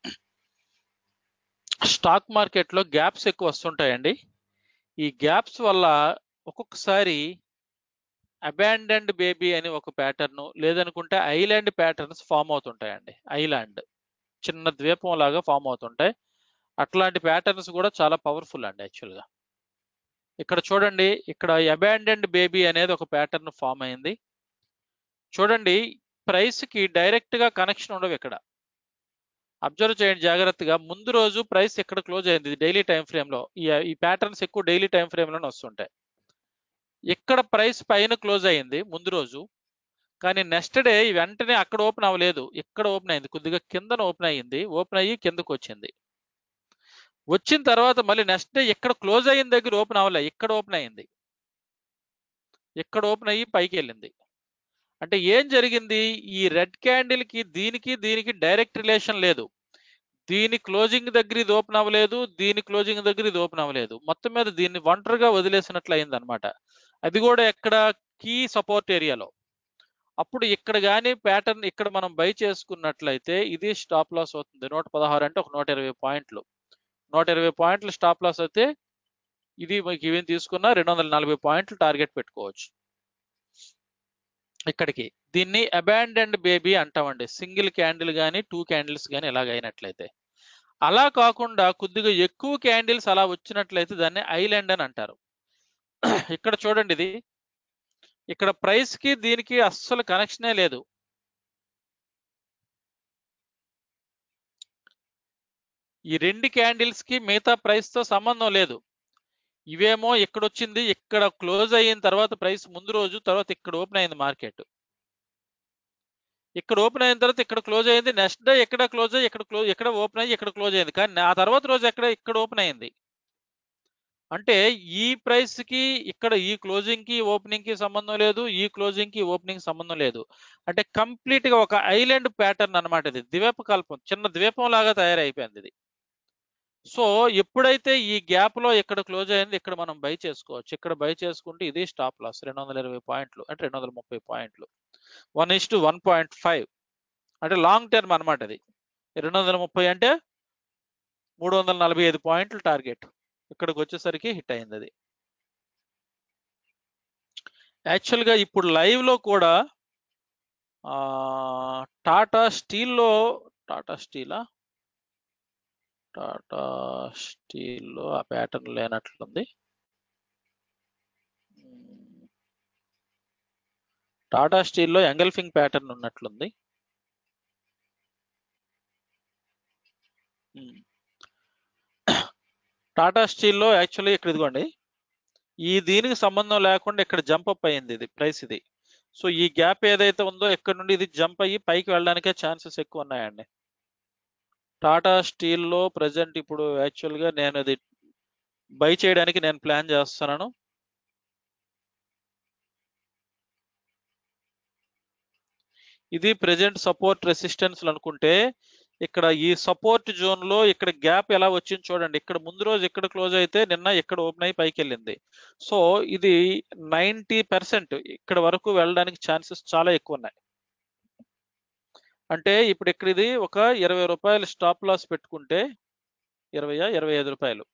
స్టాక్ మార్కెట్ లో గ్యాప్స్ ఎక్కువ వస్తుంటాయండి ఈ గ్యాప్స్ వల్ల ఒక్కొక్కసారి అబాండెండ్ బేబీ అని ఒక ప్యాటర్న్ లేదనుకుంటే ఐలాండ్ ప్యాటర్న్స్ ఫామ్ అవుతుంటాయండి ఐలాండ్ చిన్న ద్వీపం లాగా ఫామ్ అవుతుంటాయి అట్లాంటి ప్యాటర్న్స్ కూడా చాలా పవర్ఫుల్ అండి యాక్చువల్గా ఇక్కడ చూడండి ఇక్కడ అబాండెండ్ బేబీ అనేది ఒక ప్యాటర్న్ ఫామ్ అయింది చూడండి ప్రైస్ కి డైరెక్ట్ గా కనెక్షన్ ఉండవు ఇక్కడ అబ్జర్వ్ చేయండి జాగ్రత్తగా ముందు రోజు ప్రైస్ ఇక్కడ క్లోజ్ అయింది డైలీ టైం ఫ్రేమ్ లో ఈ ఈ ప్యాటర్న్స్ ఎక్కువ డైలీ టైం ఫ్రేమ్ లోనే వస్తుంటాయి ఇక్కడ ప్రైస్ పైన క్లోజ్ అయింది ముందు రోజు కానీ నెక్స్ట్ డే వెంటనే అక్కడ ఓపెన్ అవ్వలేదు ఇక్కడ ఓపెన్ అయింది కొద్దిగా కిందన ఓపెన్ అయ్యింది ఓపెన్ అయ్యి కిందకు వచ్చింది వచ్చిన తర్వాత మళ్ళీ నెక్స్ట్ డే ఎక్కడ క్లోజ్ అయిన దగ్గర ఓపెన్ అవ్వలే ఇక్కడ ఓపెన్ అయింది ఇక్కడ ఓపెన్ అయ్యి పైకి వెళ్ళింది అంటే ఏం జరిగింది ఈ రెడ్ క్యాండిల్ కి దీనికి దీనికి డైరెక్ట్ రిలేషన్ లేదు దీని క్లోజింగ్ దగ్గర ఇది ఓపెన్ అవ్వలేదు దీని క్లోజింగ్ దగ్గర ఇది ఓపెన్ అవ్వలేదు మొత్తం మీద దీన్ని ఒంటరిగా వదిలేసినట్లు అయింది అనమాట అది కూడా ఎక్కడ కీ సపోర్ట్ ఏరియాలో అప్పుడు ఇక్కడ కానీ ప్యాటర్న్ ఇక్కడ మనం బై చేసుకున్నట్లయితే ఇది స్టాప్ లాస్ అవుతుంది నూట పదహారు అంటే ఒక నూట ఇరవై పాయింట్లు నూట ఇరవై పాయింట్లు స్టాప్ లాస్ అయితే ఇది మీకు ఇవేం తీసుకున్నా రెండు వందల నలభై పాయింట్లు టార్గెట్ పెట్టుకోవచ్చు ఇక్కడికి దీన్ని అబాండెండ్ బేబీ అంటామండి సింగిల్ క్యాండిల్ కానీ టూ క్యాండిల్స్ కానీ ఎలాగైనట్లయితే అలా కాకుండా కొద్దిగా ఎక్కువ క్యాండిల్స్ అలా వచ్చినట్లయితే దాన్ని ఐలాండ్ అని అంటారు ఇక్కడ చూడండి ఇది ఇక్కడ ప్రైస్ కి దీనికి అస్సలు కనెక్షనే లేదు ఈ రెండు క్యాండిల్స్ కి మిగతా ప్రైస్ తో సంబంధం లేదు ఇవేమో ఇక్కడ వచ్చింది ఇక్కడ క్లోజ్ అయిన తర్వాత ప్రైస్ ముందు రోజు తర్వాత ఇక్కడ ఓపెన్ అయింది మార్కెట్ ఇక్కడ ఓపెన్ అయిన తర్వాత ఇక్కడ క్లోజ్ అయింది నెక్స్ట్ డే ఎక్కడ క్లోజ్ అయ్యి ఇక్కడ క్లోజ్ ఎక్కడ ఓపెన్ అయ్యి ఇక్కడ క్లోజ్ అయింది కానీ ఆ తర్వాత రోజు ఎక్కడ ఇక్కడ ఓపెన్ అయింది అంటే ఈ ప్రైస్ కి ఇక్కడ ఈ క్లోజింగ్ కి ఓపెనింగ్ కి సంబంధం లేదు ఈ క్లోజింగ్ కి ఓపెనింగ్ సంబంధం లేదు అంటే కంప్లీట్ గా ఒక ఐలాండ్ ప్యాటర్న్ అన్నమాట ఇది ద్వీపకల్పం చిన్న ద్వీపం లాగా తయారైపోయింది ఇది సో ఎప్పుడైతే ఈ గ్యాప్ లో ఇక్కడ క్లోజ్ అయింది ఇక్కడ మనం బై చేసుకోవచ్చు ఇక్కడ బై చేసుకుంటే ఇది స్టాప్ లాస్ రెండు వందల ఇరవై పాయింట్లు అంటే రెండు వందల ముప్పై పాయింట్లు one is to one point five అంటే లాంగ్ టర్మ్ అనమాట అది రెండు వందల ముప్పై అంటే మూడు వందల నలభై ఐదు పాయింట్లు టార్గెట్ ఇక్కడికి వచ్చేసరికి హిట్ అయింది అది యాక్చువల్గా ఇప్పుడు లైవ్ లో కూడా ఆ, టాటా స్టీల్లో టాటా స్టీలా టాటా స్టీల్లో ఆ ప్యాటర్న్ లేనట్లుంది మ్మ్. టాటా స్టీల్లో ఎంగల్ఫింగ్ ప్యాటర్న్ ఉన్నట్లుంది మ్మ్. టాటా స్టీల్లో యాక్చువల్లీ ఇక్కడ ఇదిగోండి ఈ దీనికి సంబంధం లేకుండా ఇక్కడ జంప్ అప్ అయ్యింది ఇది ప్రైస్ ఇది సో ఈ గ్యాప్ ఏదైతే ఉందో ఇక్కడ నుండి ఇది జంప్ అయ్యి పైకి వెళ్ళడానికే ఛాన్సెస్ ఎక్కువ ఉన్నాయండి టాటా స్టీల్లో ప్రజెంట్ ఇప్పుడు యాక్చువల్గా నేను అది బై చేయడానికి నేను ప్లాన్ చేస్తున్నాను ఇది ప్రెజెంట్ సపోర్ట్ రెసిస్టెన్స్ అనుకుంటే ఇక్కడ ఈ సపోర్ట్ జోన్ లో ఇక్కడ గ్యాప్ ఎలా వచ్చింది చూడండి ఇక్కడ ముందు రోజు ఇక్కడ క్లోజ్ అయితే నిన్న ఇక్కడ ఓపెన్ అయ్యి పైకి వెళ్ళింది సో ఇది నైంటీ పర్సెంట్ ఇక్కడ వరకు వెళ్ళడానికి ఛాన్సెస్ చాలా ఎక్కువ ఉన్నాయి అంటే ఇప్పుడు ఇక్కడ ఇది ఒక ఇరవై రూపాయలు స్టాప్ లాస్ పెట్టుకుంటే ఇరవయా ఇరవై ఐదు రూపాయలు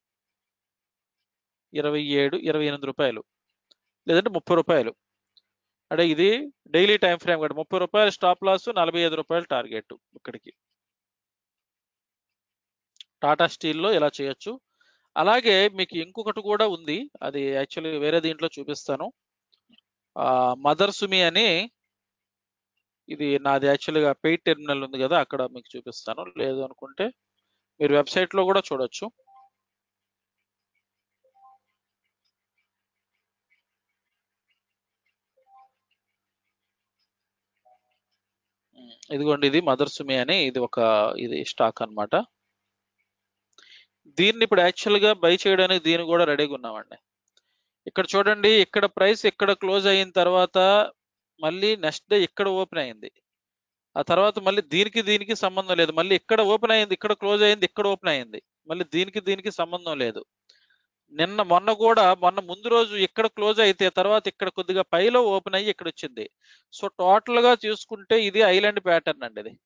ఇరవై ఏడు ఇరవై ఎనిమిది రూపాయలు లేదంటే ముప్పై రూపాయలు అంటే ఇది డైలీ టైం ఫ్రేమ్ కదా ముప్పై రూపాయలు స్టాప్ లాస్ నలభై ఐదు రూపాయలు టార్గెట్ ఇక్కడికి టాటా స్టీల్లో ఇలా చేయొచ్చు అలాగే మీకు ఇంకొకటి కూడా ఉంది అది యాక్చువల్లీ వేరే దీంట్లో చూపిస్తాను మదర్ సుమి అని ఇది నాది యాక్చువల్గా పెయిడ్ టెర్మినల్ ఉంది కదా అక్కడ మీకు చూపిస్తాను లేదు అనుకుంటే మీరు వెబ్సైట్ లో కూడా చూడొచ్చు ఉమ్, ఇదిగోండి ఇది మదర్ సుమి అని ఇది ఒక ఇది స్టాక్ అన్నమాట దీన్ని ఇప్పుడు యాక్చువల్ గా బై చేయడానికి దీన్ని కూడా రెడీగా ఉన్నామండి ఇక్కడ చూడండి ఇక్కడ ప్రైస్ ఇక్కడ క్లోజ్ అయిన తర్వాత మళ్ళీ నెక్స్ట్ డే ఇక్కడ ఓపెన్ అయింది ఆ తర్వాత మళ్ళీ దీనికి దీనికి సంబంధం లేదు మళ్ళీ ఇక్కడ ఓపెన్ అయింది ఇక్కడ క్లోజ్ అయింది ఇక్కడ ఓపెన్ అయింది మళ్ళీ దీనికి దీనికి సంబంధం లేదు నిన్న మొన్న కూడా మొన్న ముందు రోజు ఇక్కడ క్లోజ్ అయితే తర్వాత ఇక్కడ కొద్దిగా పైలో ఓపెన్ అయ్యి ఇక్కడ వచ్చింది సో టోటల్ గా చూసుకుంటే ఇది ఐలాండ్ ప్యాటర్న్ అండి ఇది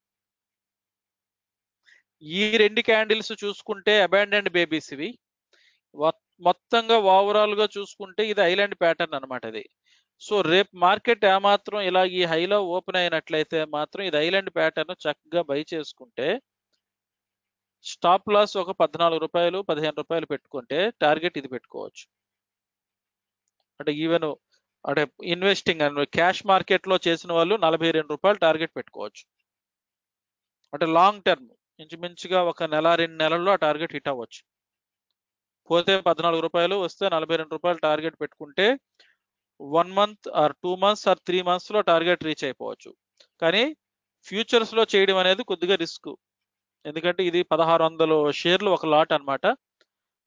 ఈ రెండు క్యాండిల్స్ చూసుకుంటే అబాండెండ్ బేబీస్ ఇవి మొ- మొత్తంగా ఓవరాల్ గా చూసుకుంటే ఇది ఐలాండ్ ప్యాటర్న్ అన్నమాట ఇది సో రేపు మార్కెట్ ఏమాత్రం ఇలా ఈ హైలో ఓపెన్ అయినట్లయితే మాత్రం ఇది ఐలాండ్ ప్యాటర్న్ చక్కగా బై చేసుకుంటే స్టాప్ లాస్ ఒక పద్నాలుగు రూపాయలు పదిహేను రూపాయలు పెట్టుకుంటే టార్గెట్ ఇది పెట్టుకోవచ్చు అంటే ఈవెన్ అంటే ఇన్వెస్టింగ్ అని క్యాష్ మార్కెట్ లో చేసిన వాళ్ళు నలభై రెండు రూపాయలు టార్గెట్ పెట్టుకోవచ్చు అంటే లాంగ్ టర్మ్ ఇంచుమించుగా ఒక నెల రెండు నెలల్లో ఆ టార్గెట్ హిట్ అవ్వచ్చు పోతే పద్నాలుగు రూపాయలు వస్తే నలభై రెండు రూపాయలు టార్గెట్ పెట్టుకుంటే one month or two months or three months లో టార్గెట్ రీచ్ అయిపోవచ్చు కానీ ఫ్యూచర్స్ లో చేయడం అనేది కొద్దిగా రిస్క్ ఎందుకంటే ఇది పదహారు వందలు షేర్లు ఒక లాట్ అన్నమాట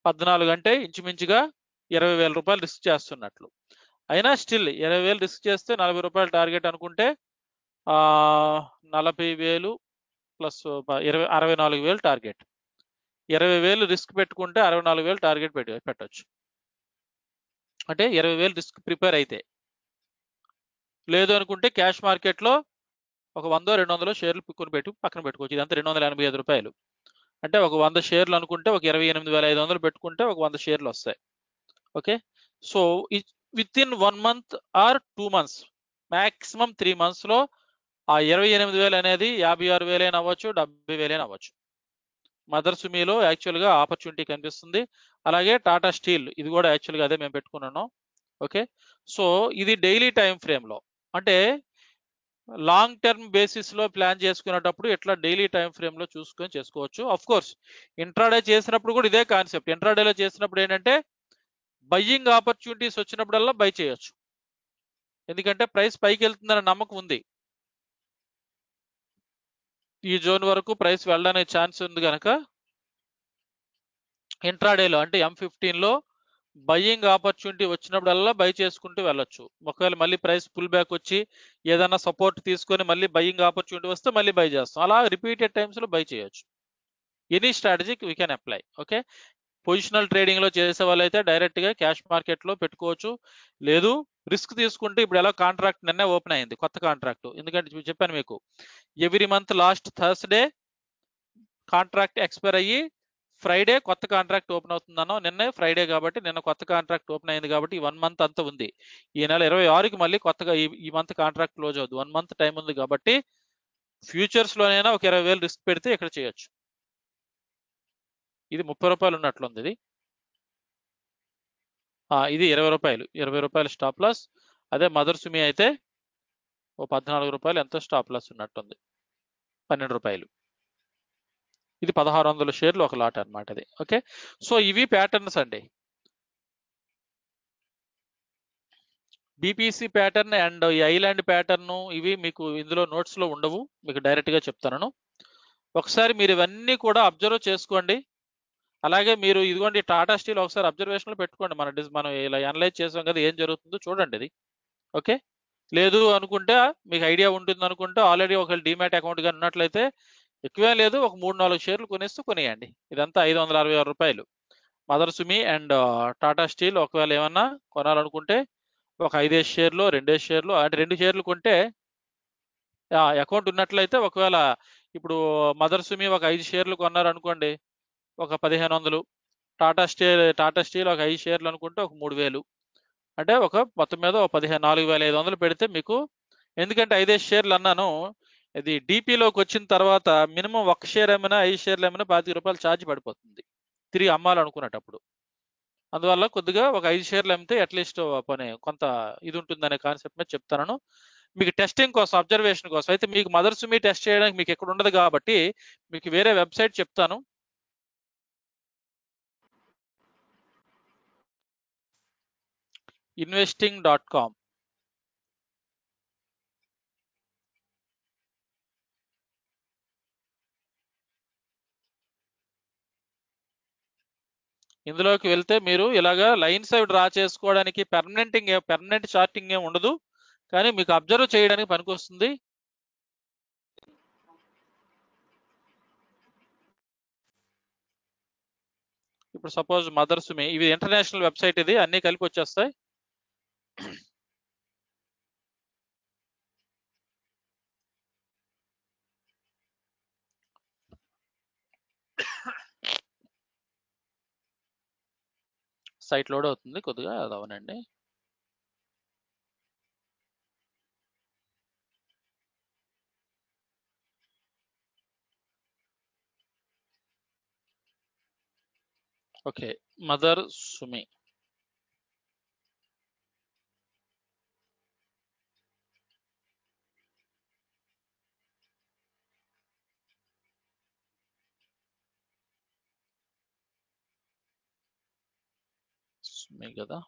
పద్నాలుగు అంటే ఇంచుమించుగా ఇరవై వేల రూపాయలు రిస్క్ చేస్తున్నట్లు అయినా స్టిల్ ఇరవై వేలు రిస్క్ చేస్తే నలభై రూపాయలు టార్గెట్ అనుకుంటే ఆ నలభై వేలు ప్లస్ ఇరవై అరవై నాలుగు వేలు టార్గెట్ ఇరవై వేలు రిస్క్ పెట్టుకుంటే అరవై నాలుగు వేలు టార్గెట్ పెట్టి పెట్టచ్చు అంటే ఇరవై వేలు రిస్క్ ప్రిపేర్ అయితే లేదు అనుకుంటే క్యాష్ మార్కెట్లో ఒక వందో రెండు వందలు షేర్లు పిక్కుని పెట్టి పక్కన పెట్టుకోవచ్చు ఇదంతా రెండు వందల ఎనభై ఐదు రూపాయలు అంటే ఒక వంద షేర్లు అనుకుంటే ఒక ఇరవై ఎనిమిది వేల ఐదు వందలు పెట్టుకుంటే ఒక వంద షేర్లు వస్తాయి okay so within one month or two months maximum three మంత్స్లో ఆ ఇరవై ఎనిమిది వేలు అనేది యాభై ఆరు వేలైనా అవ్వచ్చు డెబ్బై వేలైనా అవ్వచ్చు మదర్ సుమీలో యాక్చువల్గా ఆపర్చునిటీ కనిపిస్తుంది అలాగే టాటా స్టీల్ ఇది కూడా యాక్చువల్గా అదే మేము పెట్టుకున్నాను ఓకే సో ఇది డైలీ టైం ఫ్రేమ్లో అంటే లాంగ్ టర్మ్ బేసిస్లో ప్లాన్ చేసుకునేటప్పుడు ఇట్లా డైలీ టైం ఫ్రేమ్లో చూసుకొని చేసుకోవచ్చు అఫ్ కోర్స్ ఇంట్రాడే చేసినప్పుడు కూడా ఇదే కాన్సెప్ట్ ఇంట్రాడేలో చేసినప్పుడు ఏంటంటే బయ్యింగ్ ఆపర్చునిటీస్ వచ్చినప్పుడల్లా బై చేయొచ్చు ఎందుకంటే ప్రైస్ పైకి వెళ్తుందనే నమ్మకం ఉంది ఈ జోన్ వరకు ప్రైస్ వెళ్ళడానికి ఛాన్స్ ఉంది కనుక ఇంట్రాడేలో అంటే ఎం ఫిఫ్టీన్లో బయ్యింగ్ ఆపర్చునిటీ వచ్చినప్పుడల్లా బై చేసుకుంటూ వెళ్ళొచ్చు ఒకవేళ మళ్ళీ ప్రైస్ పుల్ బ్యాక్ వచ్చి ఏదైనా సపోర్ట్ తీసుకొని మళ్ళీ బయ్యింగ్ ఆపర్చునిటీ వస్తే మళ్ళీ బై చేస్తాం అలా రిపీటెడ్ టైమ్స్లో బై చేయొచ్చు ఎనీ స్ట్రాటజీకి we can apply okay positional ట్రేడింగ్లో చేసే వాళ్ళైతే డైరెక్ట్గా క్యాష్ మార్కెట్లో పెట్టుకోవచ్చు లేదు రిస్క్ తీసుకుంటే ఇప్పుడు ఎలా కాంట్రాక్ట్ నిన్నే ఓపెన్ అయింది కొత్త కాంట్రాక్ట్ ఎందుకంటే చెప్పాను మీకు every month last Thursday contract expire అయ్యి ఫ్రైడే కొత్త కాంట్రాక్ట్ ఓపెన్ అవుతుందనో నిన్నే ఫ్రైడే కాబట్టి నిన్న కొత్త కాంట్రాక్ట్ ఓపెన్ అయింది కాబట్టి ఈ వన్ మంత్ అంతా ఉంది ఈ నెల ఇరవై ఆరుకి మళ్ళీ కొత్తగా ఈ ఈ మంత్ కాంట్రాక్ట్ క్లోజ్ అవుతుంది వన్ మంత్ టైం ఉంది కాబట్టి ఫ్యూచర్స్లోనైనా ఒక ఇరవై వేలు రిస్క్ పెడితే ఇక్కడ చేయొచ్చు ఇది ముప్పై రూపాయలు ఉన్నట్లుంది ఇది ఇది ఇరవై రూపాయలు ఇరవై రూపాయలు స్టాప్ లాస్ అదే మదర్ సుమి అయితే ఓ పద్నాలుగు రూపాయలు ఎంతో స్టాప్ లాస్ ఉన్నట్టుంది పన్నెండు రూపాయలు ఇది పదహారు వందల షేర్లు ఒక లాట్ అనమాట ఇది ఓకే సో ఇవి ప్యాటర్న్స్ అండి బీపీసీ ప్యాటర్న్ అండ్ ఈ ఐలాండ్ ప్యాటర్న్ ఇవి మీకు ఇందులో నోట్స్లో ఉండవు మీకు డైరెక్ట్గా చెప్తాను ఒకసారి మీరు ఇవన్నీ కూడా అబ్జర్వ్ చేసుకోండి అలాగే మీరు ఇదిగోండి టాటా స్టీల్ ఒకసారి అబ్జర్వేషన్లో పెట్టుకోండి మన డిస్ మనం ఇలా అనలైజ్ చేసాం కదా ఏం జరుగుతుందో చూడండి ఇది ఓకే లేదు అనుకుంటే మీకు ఐడియా ఉంటుంది అనుకుంటే ఆల్రెడీ ఒక డిమాట్ అకౌంట్ కానీ ఉన్నట్లయితే ఎక్కువే లేదు ఒక మూడు నాలుగు షేర్లు కొనేస్తూ కొనేయండి ఇదంతా ఐదు వందల అరవై ఆరు రూపాయలు మదర్ సుమి అండ్ టాటా స్టీల్ ఒకవేళ ఏమన్నా కొనాలనుకుంటే ఒక ఐదేసి షేర్లు రెండేసి షేర్లు అంటే రెండు షేర్లు కొంటే అకౌంట్ ఉన్నట్లయితే ఒకవేళ ఇప్పుడు మదర్ సుమి ఒక ఐదు షేర్లు కొన్నారు అనుకోండి ఒక పదిహేను వందలు టాటా స్టీల్ టాటా స్టీల్ ఒక ఐదు షేర్లు అనుకుంటే ఒక మూడు వేలు అంటే ఒక మొత్తం మీద ఒక పదిహేను నాలుగు వేల ఐదు వందలు పెడితే మీకు ఎందుకంటే ఐదేసి షేర్లు అన్నాను ఇది డీపీలోకి వచ్చిన తర్వాత మినిమం ఒక షేర్ ఏమైనా ఐదు షేర్లు ఏమైనా పాతిక రూపాయలు ఛార్జ్ పడిపోతుంది తిరిగి అమ్మాలనుకునేటప్పుడు అందువల్ల కొద్దిగా ఒక ఐదు షేర్లు అమ్మితే అట్లీస్ట్ పని కొంత ఇది ఉంటుందనే కాన్సెప్ట్ మీద చెప్తాను మీకు టెస్టింగ్ కోసం అబ్జర్వేషన్ కోసం అయితే మీకు మదర్ సుమి టెస్ట్ చేయడానికి మీకు ఎక్కడ ఉండదు కాబట్టి మీకు వేరే వెబ్సైట్ చెప్తాను ఇన్వెస్టింగ్ డాట్ కామ్ ఇందులోకి వెళ్తే మీరు ఇలాగా లైన్స్ అవి డ్రా చేసుకోవడానికి పెర్మనెంటింగ్ పెర్మనెంట్ చార్టింగ్ ఏం ఉండదు కానీ మీకు అబ్జర్వ్ చేయడానికి పనికొస్తుంది ఇప్పుడు సపోజ్ మదర్స్ మీ ఇవి ఇంటర్నేషనల్ వెబ్సైట్ ఇది అన్ని కలిపి వచ్చేస్తాయి సైట్ లోడ్ అవుతుంది కొద్దిగా అది అవనండి ఓకే మదర్ సుమి సుమి కదా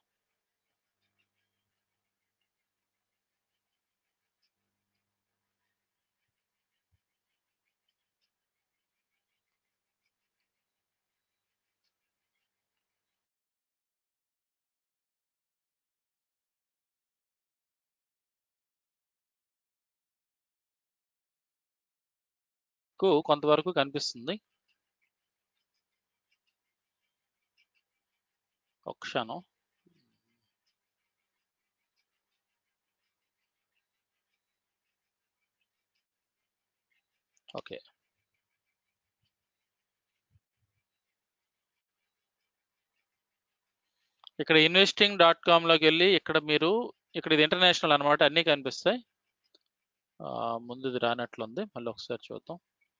మీకు కొంతవరకు కనిపిస్తుంది ఒక క్షణం ఓకే ఇక్కడ ఇన్వెస్టింగ్ డాట్ కామ్లోకి వెళ్ళి ఇక్కడ మీరు ఇక్కడ ఇది ఇంటర్నేషనల్ అనమాట అన్నీ కనిపిస్తాయి ఆ, ముందు ఇది రానట్లుంది మళ్ళీ ఒకసారి చూద్దాం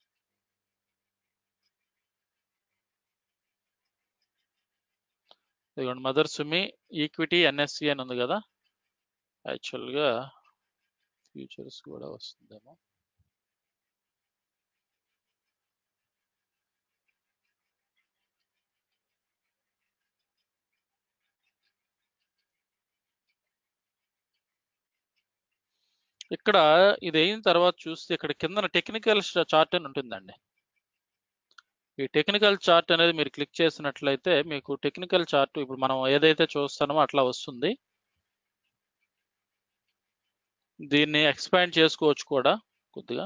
ఇదిగోండి మదర్ సుమి ఈక్విటీ ఎన్ఎస్సి అని ఉంది కదా యాక్చువల్గా ఫ్యూచర్స్ కూడా వస్తుందేమో ఇక్కడ ఇది అయిన తర్వాత చూస్తే ఇక్కడ కిందన టెక్నికల్ చార్ట్ అని ఉంటుందండి ఈ టెక్నికల్ చార్ట్ అనేది మీరు క్లిక్ చేసినట్లయితే మీకు టెక్నికల్ చార్ట్ ఇప్పుడు మనం ఏదైతే చూస్తామో అట్లా వస్తుంది దీన్ని ఎక్స్పాండ్ చేసుకోవచ్చు కూడా కొద్దిగా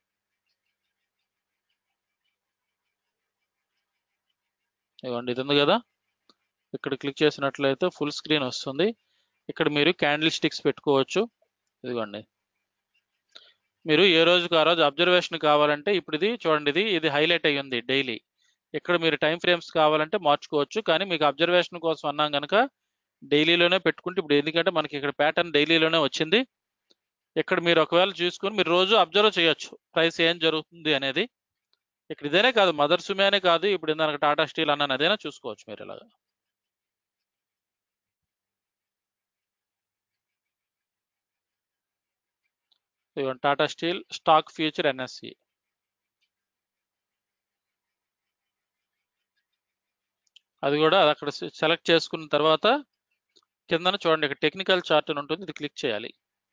ఇవ్వండి ఇది ఉంది కదా ఇక్కడ క్లిక్ చేసినట్లయితే ఫుల్ స్క్రీన్ వస్తుంది ఇక్కడ మీరు క్యాండిల్ స్టిక్స్ పెట్టుకోవచ్చు ఇదిగోండి మీరు ఏ రోజుకు ఆ రోజు అబ్జర్వేషన్ కావాలంటే ఇప్పుడు ఇది చూడండి ఇది ఇది హైలైట్ అయ్యి ఉంది డైలీ ఇక్కడ మీరు టైం ఫ్రేమ్స్ కావాలంటే మార్చుకోవచ్చు కానీ మీకు అబ్జర్వేషన్ కోసం అన్నాం కనుక డైలీలోనే పెట్టుకుంటే ఇప్పుడు ఎందుకంటే మనకి ఇక్కడ ప్యాటర్న్ డైలీలోనే వచ్చింది ఇక్కడ మీరు ఒకవేళ చూసుకొని మీరు రోజు అబ్జర్వ్ చేయొచ్చు ప్రైస్ ఏం జరుగుతుంది అనేది ఇక్కడ ఇదేనే కాదు మదర్ సుమే అనే కాదు ఇప్పుడు ఇందాక టాటా స్టీల్ అన్నాను అదేనా చూసుకోవచ్చు మీరు ఇలాగా ఇదిగోండి Tata Steel stock future NSC అది కూడా అది అక్కడ సెలెక్ట్ చేసుకున్న తర్వాత కిందన చూడండి ఇక్కడ టెక్నికల్ చార్ట్ అని ఉంటుంది ఇది క్లిక్ చేయాలి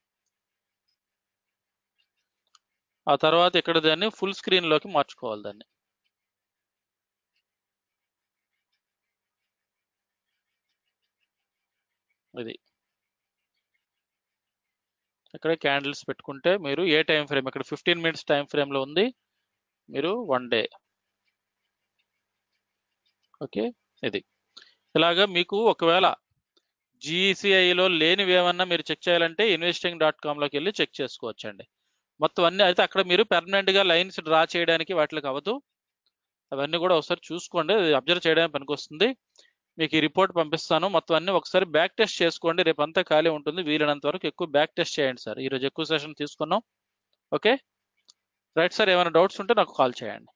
ఆ తర్వాత ఇక్కడ దాన్ని ఫుల్ స్క్రీన్ లోకి మార్చుకోవాలి దాన్ని ఇది ఇక్కడ క్యాండిల్స్ పెట్టుకుంటే మీరు ఏ టైం ఫ్రేమ్ ఇక్కడ ఫిఫ్టీన్ మినిట్స్ టైం ఫ్రేమ్ లో ఉంది మీరు వన్ డే ఓకే ఇది ఇలాగా మీకు ఒకవేళ జీసీఐలో లేనివి ఏమన్నా మీరు చెక్ చేయాలంటే ఇన్వెస్టింగ్ డాట్ కామ్లోకి వెళ్ళి చెక్ చేసుకోవచ్చండి మొత్తం అన్ని అయితే అక్కడ మీరు permanent గా లైన్స్ డ్రా చేయడానికి వాటికి అవ్వదు అవన్నీ కూడా ఒకసారి చూసుకోండి అబ్జర్వ్ చేయడానికి పనికొస్తుంది మీకు ఈ రిపోర్ట్ పంపిస్తాను మొత్తం అన్ని ఒకసారి బ్యాక్ టెస్ట్ చేసుకోండి రేపు అంతా ఖాళీ ఉంటుంది వీలైనంత వరకు ఎక్కువ బ్యాక్ టెస్ట్ చేయండి సార్ ఈరోజు ఎక్కువ సెషన్ తీసుకున్నాం ఓకే రైట్ సార్ ఏమైనా డౌట్స్ ఉంటే నాకు కాల్ చేయండి